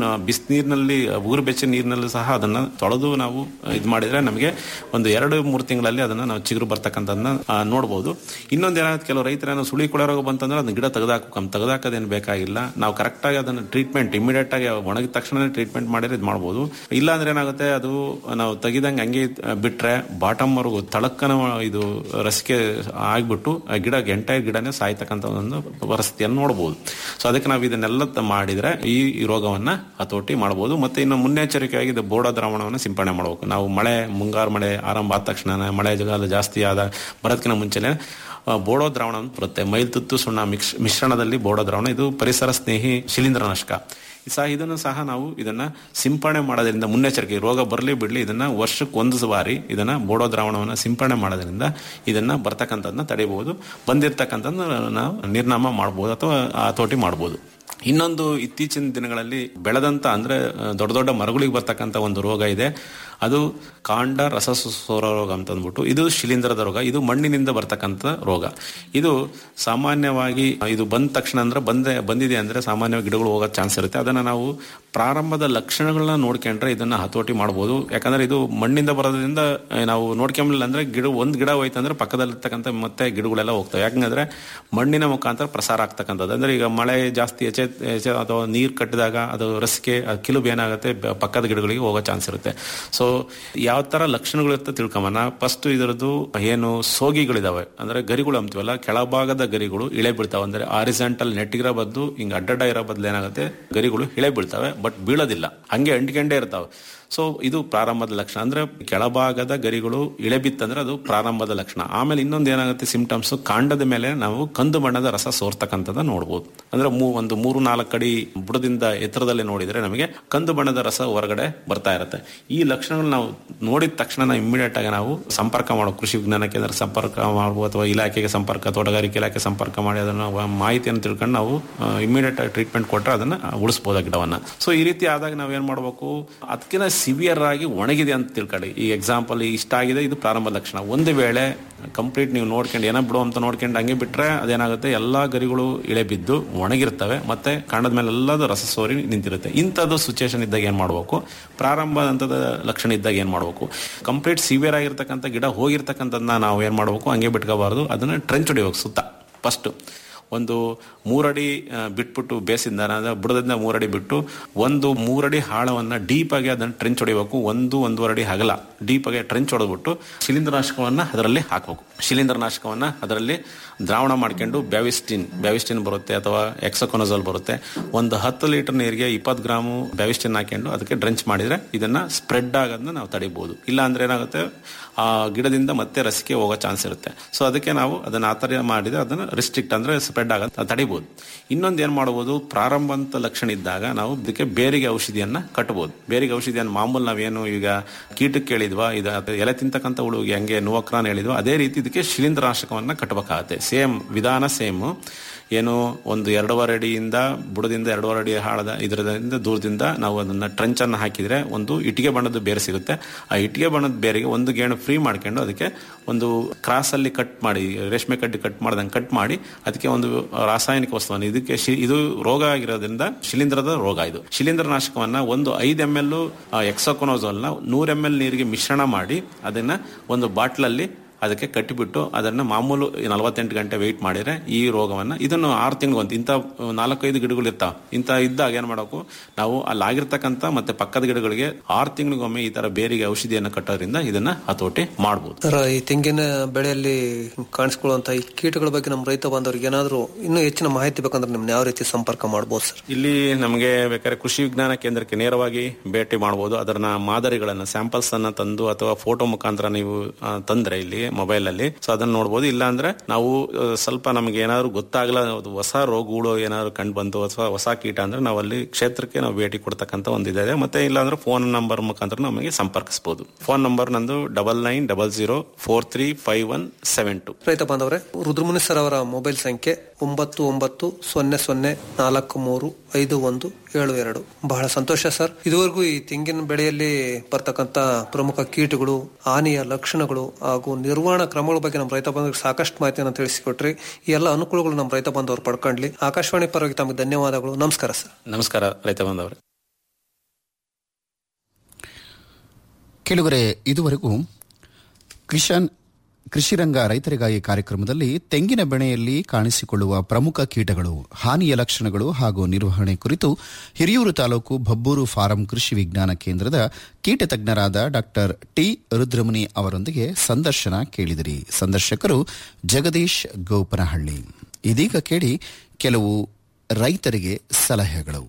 Speaker 11: ಬಿಸಿನೀರಿನಲ್ಲಿ ಉಗುರು ಬೆಚ್ಚ ನೀರಿನಲ್ಲಿ ಸಹ ಅದನ್ನ ತೊಳೆದು ನಾವು ಇದು ಮಾಡಿದ್ರೆ ನಮಗೆ ಒಂದು ಎರಡು ಮೂರು ತಿಂಗಳಲ್ಲಿ ಅದನ್ನ ನಾವು ಚಿಗುರು ಬರ್ತಕ್ಕಂಥದ್ದನ್ನ ಆ, ನೋಡ್ಬೋದು ಇನ್ನೊಂದು ಏನಾಗುತ್ತೆ ಕೆಲವು ರೈತರೇನೋ ಸುಳಿ ಕೊಳೆ ರೋಗ ಬಂತಂದ್ರೆ ಅದನ್ನ ಗಿಡ ತೆಗೆದಾಕ ತೆಗೆದಾಕೋದೇನು ಬೇಕಾಗಿಲ್ಲ ನಾವು ಕರೆಕ್ಟಾಗಿ ಅದನ್ನ ಟ್ರೀಟ್ಮೆಂಟ್ ಇಮಿಡಿಯೇಟ್ ಆಗಿ ಒಣಗಿದ ತಕ್ಷಣ ಟ್ರೀಟ್ಮೆಂಟ್ ಮಾಡಿದ್ರೆ ಇದು ಮಾಡ್ಬೋದು ಇಲ್ಲ ಅಂದ್ರೆ ಏನಾಗುತ್ತೆ ಅದು ನಾವು ತೆಗಿದಂಗೆ ಹಂಗೆ ಬಿಟ್ರೆ ಬಾಟಮ್ ವರೆಗೂ ತಳಕ್ಕನ ಇದು ರಸಿಕೆ ಆಗ್ಬಿಟ್ಟು ಆ ಗಿಡ ಎಂಟೈರ್ ಗಿಡನೇ ಸಾಯ್ತಕ್ಕಂಥ ಒಂದು ಪರಿಸ್ಥಿತಿಯನ್ನು ನೋಡ್ಬೋದು ಸೊ ಅದಕ್ಕೆ ನಾವು ಇದನ್ನೆಲ್ಲ ತ- ಮಾಡಿದ್ರೆ ಈ ಈ ರೋಗವನ್ನ ಹತೋಟಿ ಮಾಡಬಹುದು ಮತ್ತೆ ಇನ್ನು ಮುನ್ನೆಚ್ಚರಿಕೆಯಾಗಿ ಇದು ಬೋಡೋ ದ್ರಾವಣವನ್ನು ಸಿಂಪಡಣೆ ಮಾಡಬೇಕು ನಾವು ಮಳೆ ಮುಂಗಾರು ಮಳೆ ಆರಂಭ ಆದ ತಕ್ಷಣ ಮಳೆ ಜಗಾಲ ಜಾಸ್ತಿ ಆದ ಬರೋದಕ್ಕಿಂತ ಮುಂಚೆನೆ ಆ, ಬೋಡೋ ದ್ರಾವಣ ಅಂತ ಬರುತ್ತೆ ಮೈಲ್ತುತ್ತು ಸುಣ್ಣ ಮಿಕ್ಸ್ ಮಿಶ್ರಣದಲ್ಲಿ ಬೋಡೋ ದ್ರಾವಣ ಇದು ಪರಿಸರ ಸ್ನೇಹಿ ಶಿಲೀಂಧ್ರನಾಶಕ ಸಹ ಇದನ್ನು ಸಹ ನಾವು ಇದನ್ನ ಸಿಂಪಡಣೆ ಮಾಡೋದ್ರಿಂದ ಮುನ್ನೆಚ್ಚರಿಕೆ ರೋಗ ಬರಲಿ ಬಿಡಲಿ ಇದನ್ನ ವರ್ಷಕ್ಕೆ ಒಂದು ಬಾರಿ ಇದನ್ನ ಬೋಡೋ ದ್ರಾವಣವನ್ನು ಸಿಂಪಡಣೆ ಮಾಡೋದ್ರಿಂದ ಇದನ್ನ ಬರ್ತಕ್ಕಂಥದ್ದನ್ನ ತಡೆಯಬಹುದು ಬಂದಿರತಕ್ಕಂಥದ್ದು ನಾವು ನಿರ್ನಾಮ ಮಾಡ್ಬೋದು ಅಥವಾ ಹತೋಟಿ ಮಾಡ್ಬೋದು ಇನ್ನೊಂದು ಇತ್ತೀಚಿನ ದಿನಗಳಲ್ಲಿ ಬೆಳೆದಂತ ಅಂದ್ರೆ ಆ, ದೊಡ್ಡ ದೊಡ್ಡ ಮರಗಳಿಗೆ ಬರ್ತಕ್ಕಂಥ ಒಂದು ರೋಗ ಇದೆ ಅದು ಕಾಂಡ ರಸಸೋರ ರೋಗ ಅಂತ ಅಂದ್ಬಿಟ್ಟು ಇದು ಶಿಲೀಂಧ್ರದ ರೋಗ ಇದು ಮಣ್ಣಿನಿಂದ ಬರ್ತಕ್ಕಂಥ ರೋಗ ಇದು ಸಾಮಾನ್ಯವಾಗಿ ಇದು ಬಂದ ತಕ್ಷಣ ಅಂದ್ರೆ ಬಂದೆ ಬಂದಿದೆ ಅಂದ್ರೆ ಸಾಮಾನ್ಯವಾಗಿ ಗಿಡಗಳು ಹೋಗೋ ಚಾನ್ಸ್ ಇರುತ್ತೆ ಅದನ್ನ ನಾವು ಪ್ರಾರಂಭದ ಲಕ್ಷಣಗಳನ್ನ ನೋಡ್ಕೊಂಡ್ರೆ ಇದನ್ನ ಹತೋಟಿ ಮಾಡ್ಬೋದು ಯಾಕಂದ್ರೆ ಇದು ಮಣ್ಣಿಂದ ಬರೋದ್ರಿಂದ ಆ, ನಾವು ನೋಡ್ಕೊಂಬಿಲ್ಲ ಅಂದ್ರೆ ಗಿಡ ಒಂದ್ ಗಿಡ ಹೋಯ್ತು ಅಂದ್ರೆ ಪಕ್ಕದಲ್ಲಿರ್ತಕ್ಕಂಥ ಮತ್ತೆ ಗಿಡಗಳೆಲ್ಲ ಹೋಗ್ತವೆ ಯಾಕಂದ್ರೆ ಮಣ್ಣಿನ ಮುಖಾಂತರ ಪ್ರಸಾರ ಆಗ್ತಕ್ಕಂಥದ್ದು ಅಂದ್ರೆ ಈಗ ಮಳೆ ಜಾಸ್ತಿ ಹೆಚ್ಚೆ ಹೆಚ್ಚೆ ಅಥವಾ ನೀರು ಕಟ್ಟಿದಾಗ ಅದು ರಸಿಕೆ ಆ ಕಿಲುಬು ಏನಾಗುತ್ತೆ ಬ- ಪಕ್ಕದ ಗಿಡಗಳಿಗೆ ಹೋಗೋ ಚಾನ್ಸ್ ಇರುತ್ತೆ ಸೊ ಯಾವ ತರ ಲಕ್ಷಣಗಳು ಇರುತ್ತೆ ತಿಳ್ಕೊಂಬನ ಫಸ್ಟ್ ಇದರದ್ದು ಏನು ಸೋಗಿಗಳಿದಾವೆ ಅಂದ್ರೆ ಗರಿಗಳು ಅಂತೀವಲ್ಲ ಕೆಳಭಾಗದ ಗರಿಗಳು ಇಳೆ ಬೀಳ್ತಾವೆ ಅಂದ್ರೆ ಆರಿಸೆಂಟಲ್ ನೆಟ್ಟಿಗಿರೋ ಬದ್ದು ಹಿಂಗ ಅಡ್ಡಡ್ಡ ಇರೋ ಬದಲು ಏನಾಗುತ್ತೆ ಗರಿಗಳು ಇಳೆ ಬೀಳ್ತವೆ ಬಟ್ ಬೀಳೋದಿಲ್ಲ ಹಂಗೆ ಅಂಟ್ಕೊಂಡೇ ಇರ್ತಾವೆ ಸೊ ಇದು ಪ್ರಾರಂಭದ ಲಕ್ಷಣ ಅಂದ್ರೆ ಕೆಳಭಾಗದ ಗರಿಗಳು ಇಳೆ ಬಿತ್ತಂದ್ರೆ ಅದು ಪ್ರಾರಂಭದ ಲಕ್ಷಣ ಆಮೇಲೆ ಇನ್ನೊಂದು ಏನಾಗುತ್ತೆ ಸಿಂಪ್ಟಮ್ಸ್ ಕಾಂಡದ ಮೇಲೆ ನಾವು ಕಂದು ಬಣ್ಣದ ರಸ ಸೋರ್ತಕ್ಕಂಥದ್ದು ನೋಡ್ಬೋದು ಅಂದ್ರೆ ಮೂ ಒಂದು ಮೂರು ನಾಲ್ಕು ಅಡಿ ಬುಡದಿಂದ ಎತ್ತರದಲ್ಲಿ ನೋಡಿದ್ರೆ ನಮಗೆ ಕಂದು ಬಣ್ಣದ ರಸ ಹೊರಗಡೆ ಬರ್ತಾ ಇರುತ್ತೆ ಈ ಲಕ್ಷಣಗಳು ನಾವು ನೋಡಿದ ತಕ್ಷಣ ನಾವು ಇಮಿಡಿಯೇಟ್ ಆಗಿ ನಾವು ಸಂಪರ್ಕ ಮಾಡೋ ಕೃಷಿ ವಿಜ್ಞಾನ ಕೇಂದ್ರ ಸಂಪರ್ಕ ಮಾಡ್ಬೋದು ಅಥವಾ ಇಲಾಖೆಗೆ ಸಂಪರ್ಕ ತೋಟಗಾರಿಕೆ ಇಲಾಖೆ ಸಂಪರ್ಕ ಮಾಡಿ ಅದನ್ನ ವ- ಮಾಹಿತಿಯನ್ನು ತಿಳ್ಕೊಂಡು ನಾವು ಇಮಿಡಿಯೇಟ್ ಆಗಿ ಟ್ರೀಟ್ಮೆಂಟ್ ಕೊಟ್ಟರೆ ಅದನ್ನ ಉಳಿಸಬಹುದು ಆ ಗಿಡವನ್ನ ಸೊ ಈ ರೀತಿ ಆದಾಗ ನಾವ್ ಏನ್ ಮಾಡ್ಬೇಕು ಅದಕ್ಕಿಂತ ಸಿವಿಯರ್ ಆಗಿ ಒಣಗಿದೆ ಅಂತ ತಿಳ್ಕೊಳ್ಳಿ ಈ ಎಕ್ಸಾಂಪಲ್ ಇಷ್ಟ ಆಗಿದೆ ಇದು ಪ್ರಾರಂಭ ಲಕ್ಷಣ ಒಂದು ವೇಳೆ ಕಂಪ್ಲೀಟ್ ನೀವು ನೋಡ್ಕೊಂಡು ಏನೋ ಬಿಡು ಅಂತ ನೋಡ್ಕೊಂಡು ಹಂಗೆ ಬಿಟ್ರೆ ಅದೇನಾಗುತ್ತೆ ಎಲ್ಲಾ ಗರಿಗಳು ಇಳೆ ಬಿದ್ದು ಒಣಗಿರ್ತವೆ ಮತ್ತೆ ಕಾಂಡದ ಮೇಲೆ ಎಲ್ಲದು ರಸ ಸೋರಿ ನಿಂತಿರುತ್ತೆ ಇಂಥದ್ದು ಸಿಚುಯೇಷನ್ ಇದ್ದಾಗ ಏನ್ ಮಾಡ್ಬೇಕು ಪ್ರಾರಂಭ ಹಂತದ ಲಕ್ಷಣ ಇದ್ದಾಗ ಏನ್ ಮಾಡ್ಬೇಕು ಕಂಪ್ಲೀಟ್ ಸಿವಿಯರ್ ಆಗಿರ್ತಕ್ಕಂಥ ಗಿಡ ಹೋಗಿರ್ತಕ್ಕಂಥದ್ದನ್ನ ನಾವು ಏನ್ ಮಾಡ್ಬೇಕು ಹಂಗೆ ಬಿಟ್ಕೋಬಾರ್ದು ಅದನ್ನ ಟ್ರೆಂಚ್ ಹೊಡಿಬೇಕು ಸುತ್ತ ಫಸ್ಟ್ ಒಂದು ಮೂರಡಿ ಆ, ಬಿಟ್ಬಿಟ್ಟು ಬೇಸಿಂದ ಅಂದ್ರೆ ಬುಡದಿಂದ ಮೂರಡಿ ಬಿಟ್ಟು ಒಂದು ಮೂರಡಿ ಆಳವನ್ನ ಡೀಪ್ ಆಗಿ ಅದನ್ನ ಟ್ರೆಂಚ್ ಹೊಡಿಬೇಕು ಒಂದು ಒಂದೂವರೆ ಅಡಿ ಅಗಲ ಡೀಪ್ ಆಗಿ ಟ್ರೆಂಚ್ ಹೊಡೆದ್ಬಿಟ್ಟು ಶಿಲೀಂಧ್ರನಾಶಕವನ್ನ ಅದರಲ್ಲಿ ಹಾಕಬೇಕು ಶಿಲೀಂಧ್ರನಾಶಕವನ್ನ ಅದರಲ್ಲಿ ದ್ರಾವಣ ಮಾಡ್ಕೊಂಡು ಬ್ಯಾವಿಸ್ಟಿನ್ ಬ್ಯಾವಿಸ್ಟಿನ್ ಬರುತ್ತೆ ಅಥವಾ ಎಕ್ಸಕೊನಜಲ್ ಬರುತ್ತೆ ಒಂದು ಹತ್ತು ಲೀಟರ್ ನೀರಿಗೆ ಇಪ್ಪತ್ತು ಗ್ರಾಮು ಬ್ಯಾವಿಸ್ಟಿನ್ ಹಾಕೊಂಡು ಅದಕ್ಕೆ ಡ್ರೆಂಚ್ ಮಾಡಿದ್ರೆ ಇದನ್ನ ಸ್ಪ್ರೆಡ್ ಆಗೋದನ್ನ ನಾವು ತಡಿಬಹುದು ಇಲ್ಲ ಅಂದ್ರೆ ಏನಾಗುತ್ತೆ ಆ ಗಿಡದಿಂದ ಮತ್ತೆ ರಸಿಕೆ ಹೋಗೋ ಚಾನ್ಸ್ ಇರುತ್ತೆ ಸೊ ಅದಕ್ಕೆ ನಾವು ಅದನ್ನ ಆ ಥರ ಮಾಡಿದ್ರೆ ಅದನ್ನ ರಿಸ್ಟ್ರಿಕ್ಟ್ ಅಂದ್ರೆ ಸ್ಪ್ರೆಡ್ ಆಗೋದು ತಡಿಬಹುದು ಇನ್ನೊಂದು ಏನ್ ಮಾಡಬಹುದು ಪ್ರಾರಂಭ ಅಂತ ಲಕ್ಷಣ ಇದ್ದಾಗ ನಾವು ಇದಕ್ಕೆ ಬೇರಿಗೆ ಔಷಧಿಯನ್ನ ಕಟ್ಟಬಹುದು ಬೇರಿಗೆ ಔಷಧಿಯನ್ನು ಮಾಮೂಲು ನಾವೇನು ಈಗ ಕೀಟಕ್ಕೆ ಹೇಳಿದ್ವಾ ಇದು ಅದು ಎಲೆ ತಿಂತಕ್ಕಂಥ ಹುಳುಗೆ ಹಂಗೆ ನುವಕ್ರಾನ್ ಹೇಳಿದ್ವಾ ಅದೇ ರೀತಿ ಇದಕ್ಕೆ ಶಿಲೀಂಧ್ರನಾಶಕವನ್ನ ಕಟ್ಟಬೇಕಾಗತ್ತೆ ಸೇಮ್ ವಿಧಾನ ಸೇಮ್ ಏನು ಒಂದು ಎರಡೂವರೆ ಅಡಿಯಿಂದ ಬುಡದಿಂದ ಎರಡೂವರೆ ಅಡಿ ಆಳದ ಇದರಿಂದ ದೂರದಿಂದ ನಾವು ಅದನ್ನ ಟ್ರಂಚ್ ಅನ್ನು ಹಾಕಿದ್ರೆ ಒಂದು ಇಟ್ಟಿಗೆ ಬಣ್ಣದ ಬೇರೆ ಸಿಗುತ್ತೆ ಆ ಇಟ್ಟಿಗೆ ಬಣ್ಣದ ಬೇರಿಗೆ ಒಂದು ಗೇಣು ಫ್ರೀ ಮಾಡ್ಕೊಂಡು ಅದಕ್ಕೆ ಒಂದು ಕ್ರಾಸ್ ಅಲ್ಲಿ ಕಟ್ ಮಾಡಿ ರೇಷ್ಮೆ ಕಡ್ಡಿ ಕಟ್ ಮಾಡ್ದಂಗೆ ಕಟ್ ಮಾಡಿ ಅದಕ್ಕೆ ಒಂದು ರಾಸಾಯನಿಕ ವಸ್ತುವನ್ನು ಇದಕ್ಕೆ ಶಿ- ಇದು ರೋಗ ಆಗಿರೋದ್ರಿಂದ ಶಿಲೀಂಧ್ರದ ರೋಗ ಇದು ಶಿಲೀಂಧ್ರ ನಾಶಕವನ್ನ ಒಂದು ಐದು ಎಮ್ ಎಲ್ ಎಕ್ಸೋಕೊನೋಸೋಲ್ನ ನೂರ ಎಮ್ ಎಲ್ ನೀರಿಗೆ ಮಿಶ್ರಣ ಮಾಡಿ ಅದನ್ನ ಒಂದು ಬಾಟ್ಲಲ್ಲಿ ಅದಕ್ಕೆ ಕಟ್ಟಿಬಿಟ್ಟು ಅದನ್ನ ಮಾಮೂಲು ನಲವತ್ತೆಂಟು ಗಂಟೆ ವೆಯ್ಟ್ ಮಾಡಿದ್ರೆ ಈ ರೋಗವನ್ನ ಇದನ್ನು ಆರು ತಿಂಗಳು ಅಂತ ಇಂಥ ನಾಲ್ಕೈದು ಗಿಡಗಳು ಇರ್ತಾವ ಇಂಥ ಇದ್ದಾಗ ಏನ್ ಮಾಡಬೇಕು ನಾವು ಅಲ್ಲಿ ಆಗಿರ್ತಕ್ಕಂಥ ಮತ್ತೆ ಪಕ್ಕದ ಗಿಡಗಳಿಗೆ ಆರು ತಿಂಗಳಿಗೊಮ್ಮೆ ಈ ತರ ಬೇರಿಗೆ ಔಷಧಿಯನ್ನು ಕಟ್ಟೋದ್ರಿಂದ ಇದನ್ನ ಹತೋಟಿ ಮಾಡಬಹುದು
Speaker 10: ಸರ್ ಈ ತೆಂಗಿನ ಬೆಳೆಯಲ್ಲಿ ಕಾಣಿಸ್ಕೊಳ್ಳುವಂತ ಈ ಕೀಟಗಳ ಬಗ್ಗೆ ನಮ್ಮ ರೈತ ಬಾಂಧವರಿಗೆ ಏನಾದರೂ ಇನ್ನೂ ಹೆಚ್ಚಿನ ಮಾಹಿತಿ ಬೇಕಂದ್ರೆ ನಿಮ್ನ ಯಾವ ರೀತಿ ಸಂಪರ್ಕ ಮಾಡ್ಬೋದು ಸರ್
Speaker 11: ಇಲ್ಲಿ ನಮಗೆ ಬೇಕಾದ್ರೆ ಕೃಷಿ ವಿಜ್ಞಾನ ಕೇಂದ್ರಕ್ಕೆ ನೇರವಾಗಿ ಭೇಟಿ ಮಾಡಬಹುದು ಅದನ್ನ ಮಾದರಿಗಳನ್ನ ಸ್ಯಾಂಪಲ್ಸ್ ಅನ್ನ ತಂದು ಅಥವಾ ಫೋಟೋ ಮುಖಾಂತರ ನೀವು ಆ, ತಂದ್ರೆ ಇಲ್ಲಿ ಮೊಬೈಲ್ ಅಲ್ಲಿ ಸೊ ಅದನ್ನ ನೋಡಬಹುದು ಇಲ್ಲ ಅಂದ್ರೆ ನಾವು ಆ, ಸ್ವಲ್ಪ ನಮಗೆ ಏನಾದ್ರು ಗೊತ್ತಾಗಲ್ಲ ಅದು ಹೊಸ ರೋಗಗಳು ಏನಾದ್ರು ಕಂಡು ಬಂತು ಅಥವಾ ಹೊಸ ಕೀಟ ಅಂದ್ರೆ ನಾವು ಅಲ್ಲಿ ಕ್ಷೇತ್ರಕ್ಕೆ ನಾವು ಭೇಟಿ ಕೊಡ್ತಕ್ಕಂಥ ಒಂದು ಇದೆ ಮತ್ತೆ ಇಲ್ಲ ಅಂದ್ರೆ ಫೋನ್ ನಂಬರ್ ಮುಖಾಂತರ ನಮಗೆ ಸಂಪರ್ಕಿಸಬಹುದು ಫೋನ್ ನಂಬರ್ ನಂದು double nine double zero four three five one seven two
Speaker 10: ರೈತ ಬಾಂಧವರೇ ರುದ್ರಮುನಿ ಸರ್ ಅವರ ಮೊಬೈಲ್ ಸಂಖ್ಯೆ ಒಂಬತ್ತು ಒಂಬತ್ತು ಸೊನ್ನೆ ಸೊನ್ನೆ ನಾಲ್ಕು ಮೂರು ಐದು ಒಂದು ಏಳು ಎರಡು ಬಹಳ ಸಂತೋಷ ಸರ್ ಇದುವರೆಗೂ ಈ ತೆಂಗಿನ ಬೆಳೆಯಲ್ಲಿ ಬರ್ತಕ್ಕಂತ ಪ್ರಮುಖ ಕೀಟಗಳು ಹಾನಿಯ ಲಕ್ಷಣಗಳು ಹಾಗೂ ನಿರ್ವಹಣಾ ಕ್ರಮಗಳ ಬಗ್ಗೆ ನಮ್ಮ ರೈತ ಬಾಂಧವರಿಗೆ ಸಾಕಷ್ಟು ಮಾಹಿತಿಯನ್ನು ತಿಳಿಸಿಕೊಟ್ರಿ ಈ ಎಲ್ಲ ಅನುಕೂಲಗಳು ನಮ್ಮ ರೈತ ಬಾಂಧವರು ಪಡ್ಕೊಂಡ್ಲಿ ಆಕಾಶವಾಣಿ ಪರವಾಗಿ ತಮಗೆ ಧನ್ಯವಾದಗಳು ನಮಸ್ಕಾರ ಸರ್
Speaker 11: ನಮಸ್ಕಾರ ರೈತ ಬಂದವ್ರೆ
Speaker 4: ಕೆಲವರೆ ಇದುವರೆಗೂ ಕಿಶನ್ ಕೃಷಿರಂಗ ರೈತರಿಗಾಗಿ ಕಾರ್ಯಕ್ರಮದಲ್ಲಿ ತೆಂಗಿನ ಬೆಳೆಯಲ್ಲಿ ಕಾಣಿಸಿಕೊಳ್ಳುವ ಪ್ರಮುಖ ಕೀಟಗಳು ಹಾನಿಯ ಲಕ್ಷಣಗಳು ಹಾಗೂ ನಿರ್ವಹಣೆ ಕುರಿತು ಹಿರಿಯೂರು ತಾಲೂಕು ಭಬ್ಬೂರು ಫಾರಂ ಕೃಷಿ ವಿಜ್ಞಾನ ಕೇಂದ್ರದ ಕೀಟ ತಜ್ಞರಾದ ಡಾ ಟಿ ರುದ್ರಮುನಿ ಅವರೊಂದಿಗೆ ಸಂದರ್ಶನ ಕೇಳಿದಿರಿ ಸಂದರ್ಶಕರು ಜಗದೀಶ್ ಗೋಪನಹಳ್ಳಿ ಇದೀಗ ಕೇಳಿ ಕೆಲವು ರೈತರಿಗೆ ಸಲಹೆಗಳು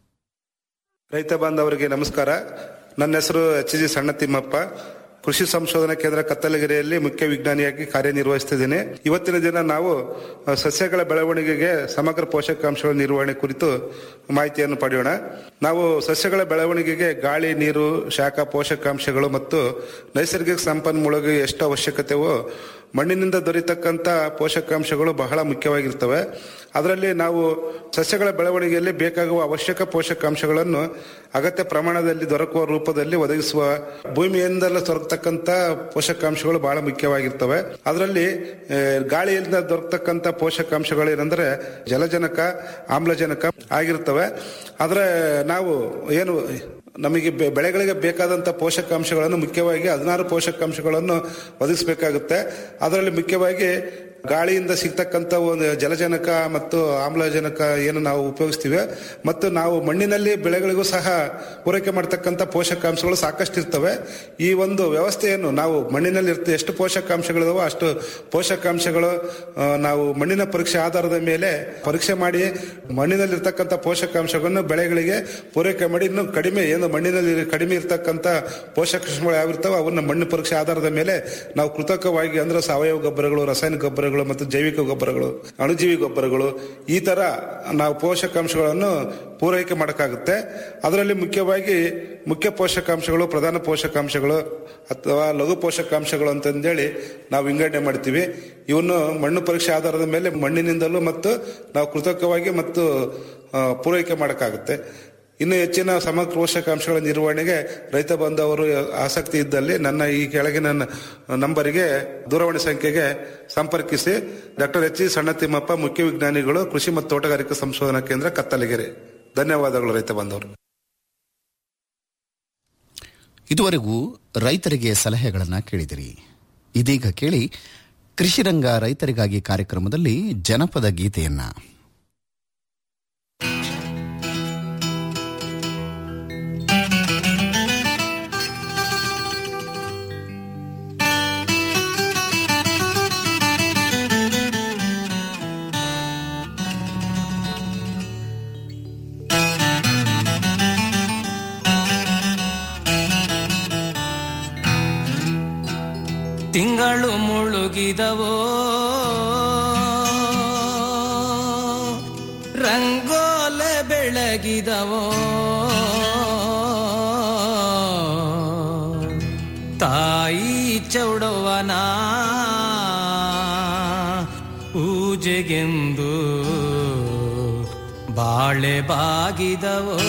Speaker 12: ರೈತ ಬಾಂಧವರಿಗೆ ನಮಸ್ಕಾರ ನನ್ನ ಹೆಸರು ಎಚ್ ಜಿ ಸಣ್ಣ ತಿಮ್ಮಪ್ಪ ಕೃಷಿ ಸಂಶೋಧನಾ ಕೇಂದ್ರ ಕತ್ತಲಗಿರಿಯಲ್ಲಿ ಮುಖ್ಯ ವಿಜ್ಞಾನಿಯಾಗಿ ಕಾರ್ಯನಿರ್ವಹಿಸುತ್ತಿದ್ದೇನೆ ಇವತ್ತಿನ ದಿನ ನಾವು ಅ, ಸಸ್ಯಗಳ ಬೆಳವಣಿಗೆಗೆ ಸಮಗ್ರ ಪೋಷಕಾಂಶಗಳ ನಿರ್ವಹಣೆ ಕುರಿತು ಮಾಹಿತಿಯನ್ನು ಪಡೆಯೋಣ ನಾವು ಸಸ್ಯಗಳ ಬೆಳವಣಿಗೆಗೆ ಗಾಳಿ ನೀರು ಶಾಖ ಪೋಷಕಾಂಶಗಳು ಮತ್ತು ನೈಸರ್ಗಿಕ ಸಂಪನ್ಮೂಲಗಳಿಗೆ ಎಷ್ಟು ಅವಶ್ಯಕತೆವೋ ಮಣ್ಣಿನಿಂದ ದೊರೆತಕ್ಕಂಥ ಪೋಷಕಾಂಶಗಳು ಬಹಳ ಮುಖ್ಯವಾಗಿರ್ತವೆ ಅದರಲ್ಲಿ ನಾವು ಸಸ್ಯಗಳ ಬೆಳವಣಿಗೆಯಲ್ಲಿ ಬೇಕಾಗುವ ಅವಶ್ಯಕ ಪೋಷಕಾಂಶಗಳನ್ನು ಅಗತ್ಯ ಪ್ರಮಾಣದಲ್ಲಿ ದೊರಕುವ ರೂಪದಲ್ಲಿ ಒದಗಿಸುವ ಭೂಮಿಯಿಂದಲೇ ದೊರಕತಕ್ಕಂಥ ಪೋಷಕಾಂಶಗಳು ಬಹಳ ಮುಖ್ಯವಾಗಿರ್ತವೆ ಅದರಲ್ಲಿ ಆ, ಗಾಳಿಯಿಂದ ದೊರಕತಕ್ಕಂಥ ಪೋಷಕಾಂಶಗಳು ಏನಂದ್ರೆ ಜಲಜನಕ ಆಮ್ಲಜನಕ ಆಗಿರ್ತವೆ ಆದ್ರೆ ನಾವು ಏನು ನಮಗೆ ಬೆ- ಬೆಳೆಗಳಿಗೆ ಬೇಕಾದಂಥ ಪೋಷಕಾಂಶಗಳನ್ನು ಮುಖ್ಯವಾಗಿ ಹದಿನಾರು ಪೋಷಕಾಂಶಗಳನ್ನು ಒದಗಿಸಬೇಕಾಗುತ್ತೆ ಅದರಲ್ಲಿ ಮುಖ್ಯವಾಗಿ ಗಾಳಿಯಿಂದ ಸಿಗ್ತಕ್ಕಂಥ ಒಂದು ಜಲಜನಕ ಮತ್ತು ಆಮ್ಲಜನಕ ಏನು ನಾವು ಉಪಯೋಗಿಸ್ತೀವಿ ಮತ್ತು ನಾವು ಮಣ್ಣಿನಲ್ಲಿ ಬೆಳೆಗಳಿಗೂ ಸಹ ಪೂರೈಕೆ ಮಾಡ್ತಕ್ಕಂಥ ಪೋಷಕಾಂಶಗಳು ಸಾಕಷ್ಟು ಇರ್ತವೆ ಈ ಒಂದು ವ್ಯವಸ್ಥೆಯನ್ನು ನಾವು ಮಣ್ಣಿನಲ್ಲಿ ಇರ್ತ ಎಷ್ಟು ಪೋಷಕಾಂಶಗಳಿದಾವೋ ಅಷ್ಟು ಪೋಷಕಾಂಶಗಳು ಆ, ನಾವು ಮಣ್ಣಿನ ಪರೀಕ್ಷೆ ಆಧಾರದ ಮೇಲೆ ಪರೀಕ್ಷೆ ಮಾಡಿ ಮಣ್ಣಿನಲ್ಲಿರ್ತಕ್ಕಂಥ ಪೋಷಕಾಂಶಗಳನ್ನು ಬೆಳೆಗಳಿಗೆ ಪೂರೈಕೆ ಮಾಡಿ ಇನ್ನು ಕಡಿಮೆ ಏನು ಮಣ್ಣಿನಲ್ಲಿ ಕಡಿಮೆ ಇರ್ತಕ್ಕಂಥ ಪೋಷಕಾಂಶಗಳು ಯಾವಿರ್ತಾವೆ ಅವನ್ನ ಮಣ್ಣು ಪರೀಕ್ಷೆ ಆಧಾರದ ಮೇಲೆ ನಾವು ಕೃತಕವಾಗಿ ಅಂದ್ರೆ ಸಾವಯವ ಗೊಬ್ಬರಗಳು ರಾಸಾಯನಿಕ ಗೊಬ್ಬರಗಳು ಮತ್ತು ಜೈವಿಕ ಗೊಬ್ಬರಗಳು ಅಣುಜೀವಿ ಗೊಬ್ಬರಗಳು ಈ ತರ ನಾವು ಪೋಷಕಾಂಶಗಳನ್ನು ಪೂರೈಕೆ ಮಾಡಕ್ಕಾಗುತ್ತೆ ಅದರಲ್ಲಿ ಮುಖ್ಯವಾಗಿ ಮುಖ್ಯ ಪೋಷಕಾಂಶಗಳು ಪ್ರಧಾನ ಪೋಷಕಾಂಶಗಳು ಅಥವಾ ಲಘು ಪೋಷಕಾಂಶಗಳು ಅಂತಂದೇಳಿ ನಾವು ವಿಂಗಡಣೆ ಮಾಡ್ತೀವಿ ಇವನ್ನು ಮಣ್ಣು ಪರೀಕ್ಷೆ ಆಧಾರದ ಮೇಲೆ ಮಣ್ಣಿನಿಂದಲೂ ಮತ್ತು ನಾವು ಕೃತಕವಾಗಿ ಮತ್ತು ಆ, ಪೂರೈಕೆ ಮಾಡಕ್ಕಾಗುತ್ತೆ ಇನ್ನು ಹೆಚ್ಚಿನ ಸಮಗ್ರ ಪೋಷಕಾಂಶಗಳ ನಿರ್ವಹಣೆಗೆ ರೈತ ಬಾಂಧವರು ಆಸಕ್ತಿ ಇದ್ದಲ್ಲಿ ನನ್ನ ಈ ಕೆಳಗಿನ ನ- ನಂಬರಿಗೆ ದೂರವಾಣಿ ಸಂಖ್ಯೆಗೆ ಸಂಪರ್ಕಿಸಿ ಡಾಕ್ಟರ್ ಎಚ್ ಇ ಸಣ್ಣ ತಿಮ್ಮಪ್ಪ ಮುಖ್ಯ ವಿಜ್ಞಾನಿಗಳು ಕೃಷಿ ಮತ್ತು ತೋಟಗಾರಿಕಾ ಸಂಶೋಧನಾ ಕೇಂದ್ರ ಕತ್ತಲಗೆರೆ ಧನ್ಯವಾದಗಳು ರೈತ ಬಾಂಧವರು
Speaker 4: ಇದುವರೆಗೂ ರೈತರಿಗೆ ಸಲಹೆಗಳನ್ನು ಕೇಳಿದಿರಿ ಇದೀಗ ಕೇಳಿ ಕೃಷಿರಂಗ ರೈತರಿಗಾಗಿ ಕಾರ್ಯಕ್ರಮದಲ್ಲಿ ಜನಪದ ಗೀತೆಯನ್ನ
Speaker 6: ತಿಂಗಳು ಮುಳುಗಿದವೋ ರಂಗೋಲೆ ಬೆಳಗಿದವೋ ತಾಯಿ ಚೌಡವನ ಪೂಜೆಗೆಂದು ಬಾಳೆ ಬಾಗಿದವೋ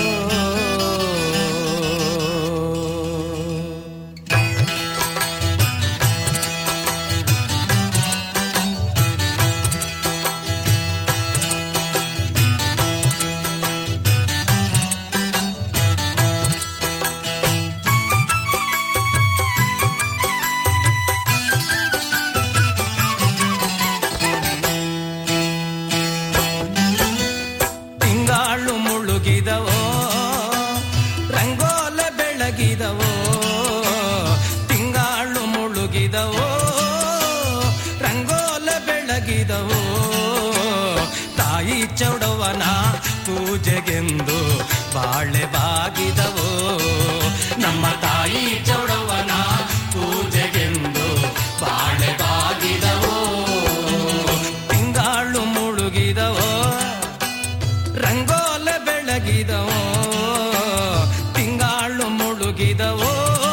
Speaker 6: ತಿಂಗಾಳು ಮುಳುಗಿದವೋ ರಂಗೋಲೆ ಬೆಳಗಿದವೋ ತಿಂಗಾಳು ಮುಳುಗಿದವೋ ರಂಗೋಲೆ ಬೆಳಗಿದವೋ ತಾಯಿ ಚೌಡವನ ಪೂಜೆಗೆಂದು ಬಾಳೆ ಬಾಗಿದವೋ ನಮ್ಮ ತಾಯಿ ಚೌಡವನ ಪೂಜೆಗೆಂದು ಬಾಳೆ ಬಾಗಿದವೋ ತಿಂಗಾಳು ಮುಳುಗಿದವೋ ರಂಗೋಲೆ ಬೆಳಗಿದವೋ ತಿಂಗಾಳು ಮುಳುಗಿದವೋ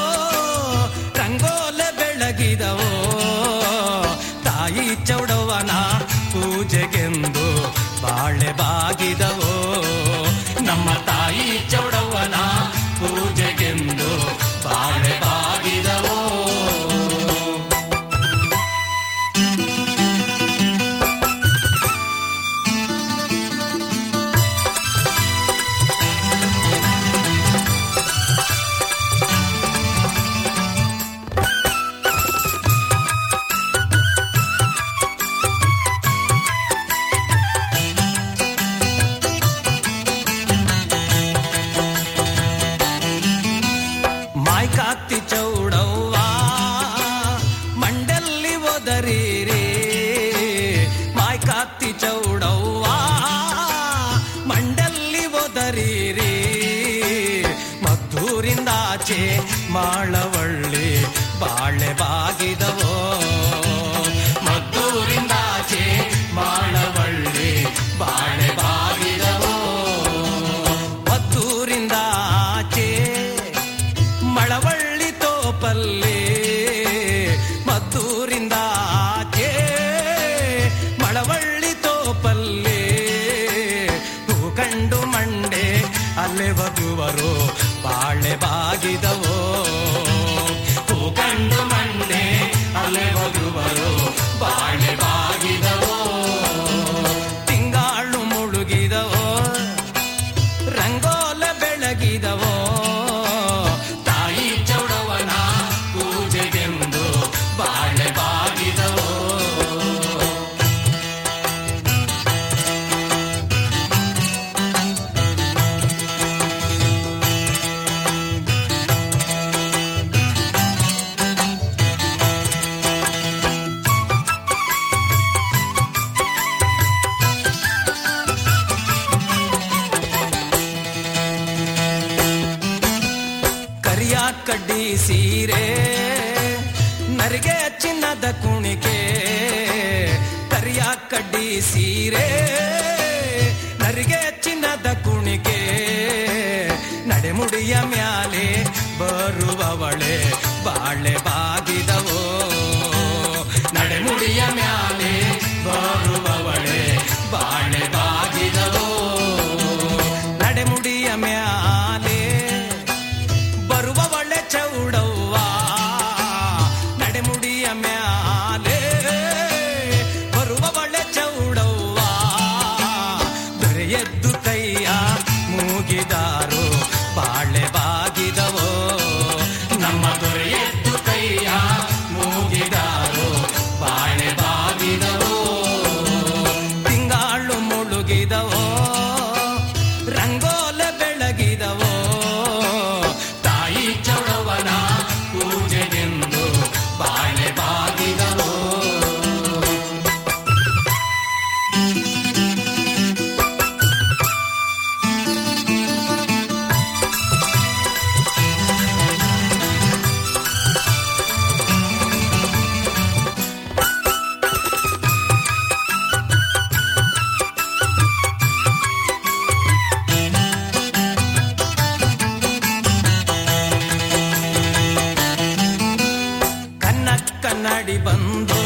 Speaker 6: ರಂಗೋಲೆ ಬೆಳಗಿದವೋ ತಾಯಿ ಚೌಡವನ ಪೂಜೆಗೆಂದು ಬಾಳೆ ಬಾಗಿದವೋ ನಮ್ಮ ತಾಯಿ ಚೌಡವನ ಪೂಜೆಗೆಂದು ಬಾಳೆ ಬಾಗಿದವೋ ಕತ್ತಿ ಚೌಡವ್ವ ಮಂಡಲ್ಲಿ ಒದರಿರಿ ಮದ್ದೂರಿಂದಾಚೆ ಮಾಳವಳ್ಳಿ ಬಾಳೆ ಬಾಗಿದವೋ ಮದ್ದೂರಿಂದಾಚೆ ಮಾಳವಳ್ಳಿ ಬಾಳೆ ಬಾಗಿದವೋ ಮದ್ದೂರಿಂದಾಚೆ ಮಳವಳ್ಳಿ ತೋಪಲ್ಲಿ ಮದ್ದೂರಿಂದಾಚೆ ಮಳವಳ್ಳಿ ತೋಪಲ್ಲಿ ಹೂ ಕಂಡು ಮಂಡೆ ಅಲ್ಲೇ ಬಗುವರು ಬಾಳೆ ಬಾಗಿದವೋ ಹೂ ಕಂಡು ಮಂಡೆ ಅಲ್ಲೇ ಬಗುವರು ಬಾಳೆ ಬಾಗಿದವೋ ತಿಂಗಾಳು ಮುಳುಗಿದವೋ ರಂಗೋಲ ಬೆಳಗಿದವೋ ತಾಯಿ ಚೌಡವನ ಪೂಜೆಗೆಂದು ಬಾಳೆ ಬಾಗಿದವೋ ಕರಿಯ ಕಡ್ಡಿ ಸೀರೆ ನರಿಗೆ ಚಿನ್ನದ ಕುಣಿಕೆ ಕರಿಯ ಕಡ್ಡಿ ಸೀರೆ ನರಿಗೆ ಚಿನ್ನದ ಕುಣಿಕೆ ನಡೆಮುಡಿಯ ಮ್ಯಾಲೆ ಬರುವವಳೆ ಬಾಳೆ ಬಾಗಿದವೋ ನಡೆಮುಡಿಯ ಮ್ಯಾಲೆ ಬರುವವಳೆ ಬಾಳೆ ಬಾಗಿದವೋ ನಡೆಮುಡಿಯ ಮ್ಯಾಲೆ ಬರುವವಳೆ ಚೌಡವ್ವ ನಡೆಮುಡಿಯ ಮ್ಯಾಲೆ ಬರುವವಳೆ ಚೌಡವ್ವ ದೊರೆಯದ್ದು ಕೈಯ ಮೂಗಿದಾರು ಬಾಳೆ ಬಾಗಿದವೋ ನಮ್ಮ ದೊರೆಯದ್ದು ಕೈಯ ಮೂಗಿದಾರು ಬಾಳೆ ಬಾಗಿದವೋ ತಿಂಗಾಳು ಮುಳುಗಿದವೋ ರಂಗೋಲ ಬೆಳಗಿದವೋ ತಾಯಿ ಚೌಡವನ ಪೂಜೆಗೆಂದು ಬಾಳೆ ಬಾಗಿದವೋ ಕನ್ನ ಕನ್ನಡಿ ಬಂದೋ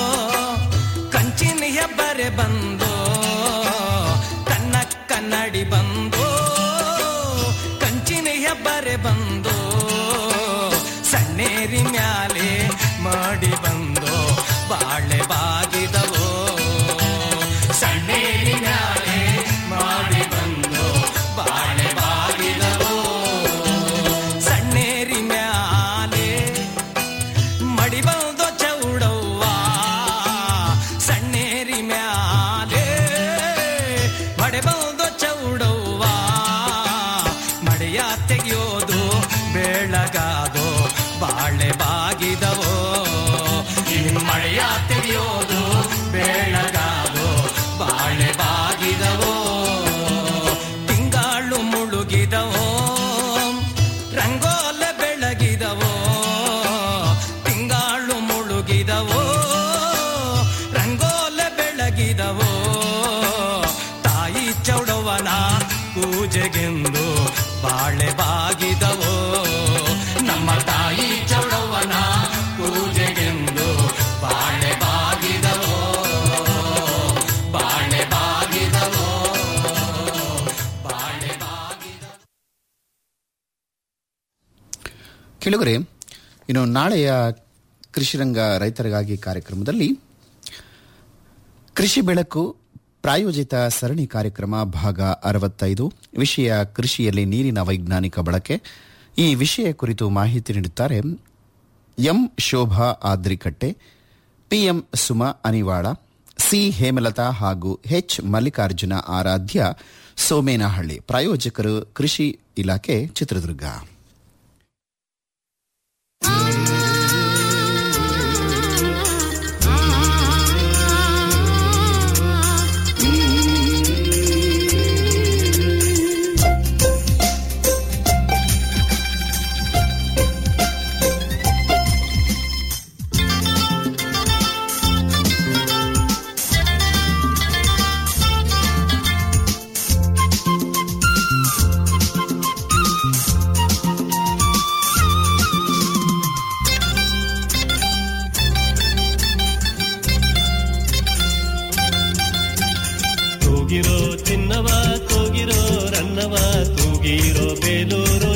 Speaker 6: ಕಂಚಿನ ಹೆಬ್ಬರೆ ಬಂದೋ ಕನ್ನ ಕನ್ನಡಿ ಬಂದೋ ಕಂಚಿನ ಹೆಬ್ಬರೆ ಬಂದೋ ಸಣ್ಣೇರಿ ಮ್ಯಾಲೆ ಮಾಡಿ ಬಂದೋ ಬಾಳೆ ಬಾಗಿದವೋ ಸಣ್ಣೇರಿ ಮ್ಯಾಲೆ ಮಾಡಿ ಬಂದೋ ಬಾಳೆ ಬಾಗಿದವೋ ಸಣ್ಣೇರಿ ಮ್ಯಾಲೆ ಮಡಿ ಬಂದೋ ಚೌಡವ್ವ ಸಣ್ಣೇರಿ ಮ್ಯಾಲೆ ಮಡೆ ಬಂದೋ ಚೌಡವ್ವ ಮಡೆಯ ತೆಗೆಯೋದು ಬೆಳಗಾದೋ ಬಾಳೆ ಬಾಗಿದವೋ ಇನ್ ಮಳೆಯ ತೆಗೆಯೋದು ಬೆಳಗಾದೋ ಬಾಳೆ ಬಾಗಿದವೋ ತಿಂಗಾಳು ಮುಳುಗಿದವೋ ರಂಗೋಲ ಬೆಳಗಿದವೋ ತಿಂಗಾಳು ಮುಳುಗಿದವೋ ರಂಗೋಲ ಬೆಳಗಿದವೋ ತಾಯಿ ಚೌಡವನ ಪೂಜೆಗೆಂದು ಬಾಳೆ ಬಾಗಿದವೋ ನಮ್ಮ ತಾಯಿ ಚೌಡವನ ಪೂಜೆಗೆಂದು ಬಾಳೆ ಬಾಗಿದವೋ ಬಾಳೆ ಬಾಗಿದವೋ ಬಾಳೆ ಬಾಗಿದವೋ
Speaker 4: ಕೆಳಗರೆ ಇನ್ನು ನಾಳೆಯ ಕೃಷಿರಂಗ ರೈತರಿಗಾಗಿ ಕಾರ್ಯಕ್ರಮದಲ್ಲಿ ಕೃಷಿ ಬೆಳಕು ಪ್ರಾಯೋಜಿತ ಸರಣಿ ಕಾರ್ಯಕ್ರಮ ಭಾಗ ಅರವತ್ತೈದು ವಿಷಯ ಕೃಷಿಯಲ್ಲಿ ನೀರಿನ ವೈಜ್ಞಾನಿಕ ಬಳಕೆ ಈ ವಿಷಯ ಕುರಿತು ಮಾಹಿತಿ ನೀಡುತ್ತಾರೆ M Shobha Adrikatte PM Suma Anivala C Hemalatha ಹಾಗೂ ಎಚ್ ಮಲ್ಲಿಕಾರ್ಜುನ ಆರಾಧ್ಯ ಸೋಮೇನಹಳ್ಳಿ ಪ್ರಾಯೋಜಕರು ಕೃಷಿ ಇಲಾಖೆ ಚಿತ್ರದುರ್ಗ
Speaker 13: ಆ ತೂಗಿರೋ ಚಿನ್ನವ ತೂಗಿರೋ ರನ್ನವ ತೂಗಿರೋ ಬೇಲೂರು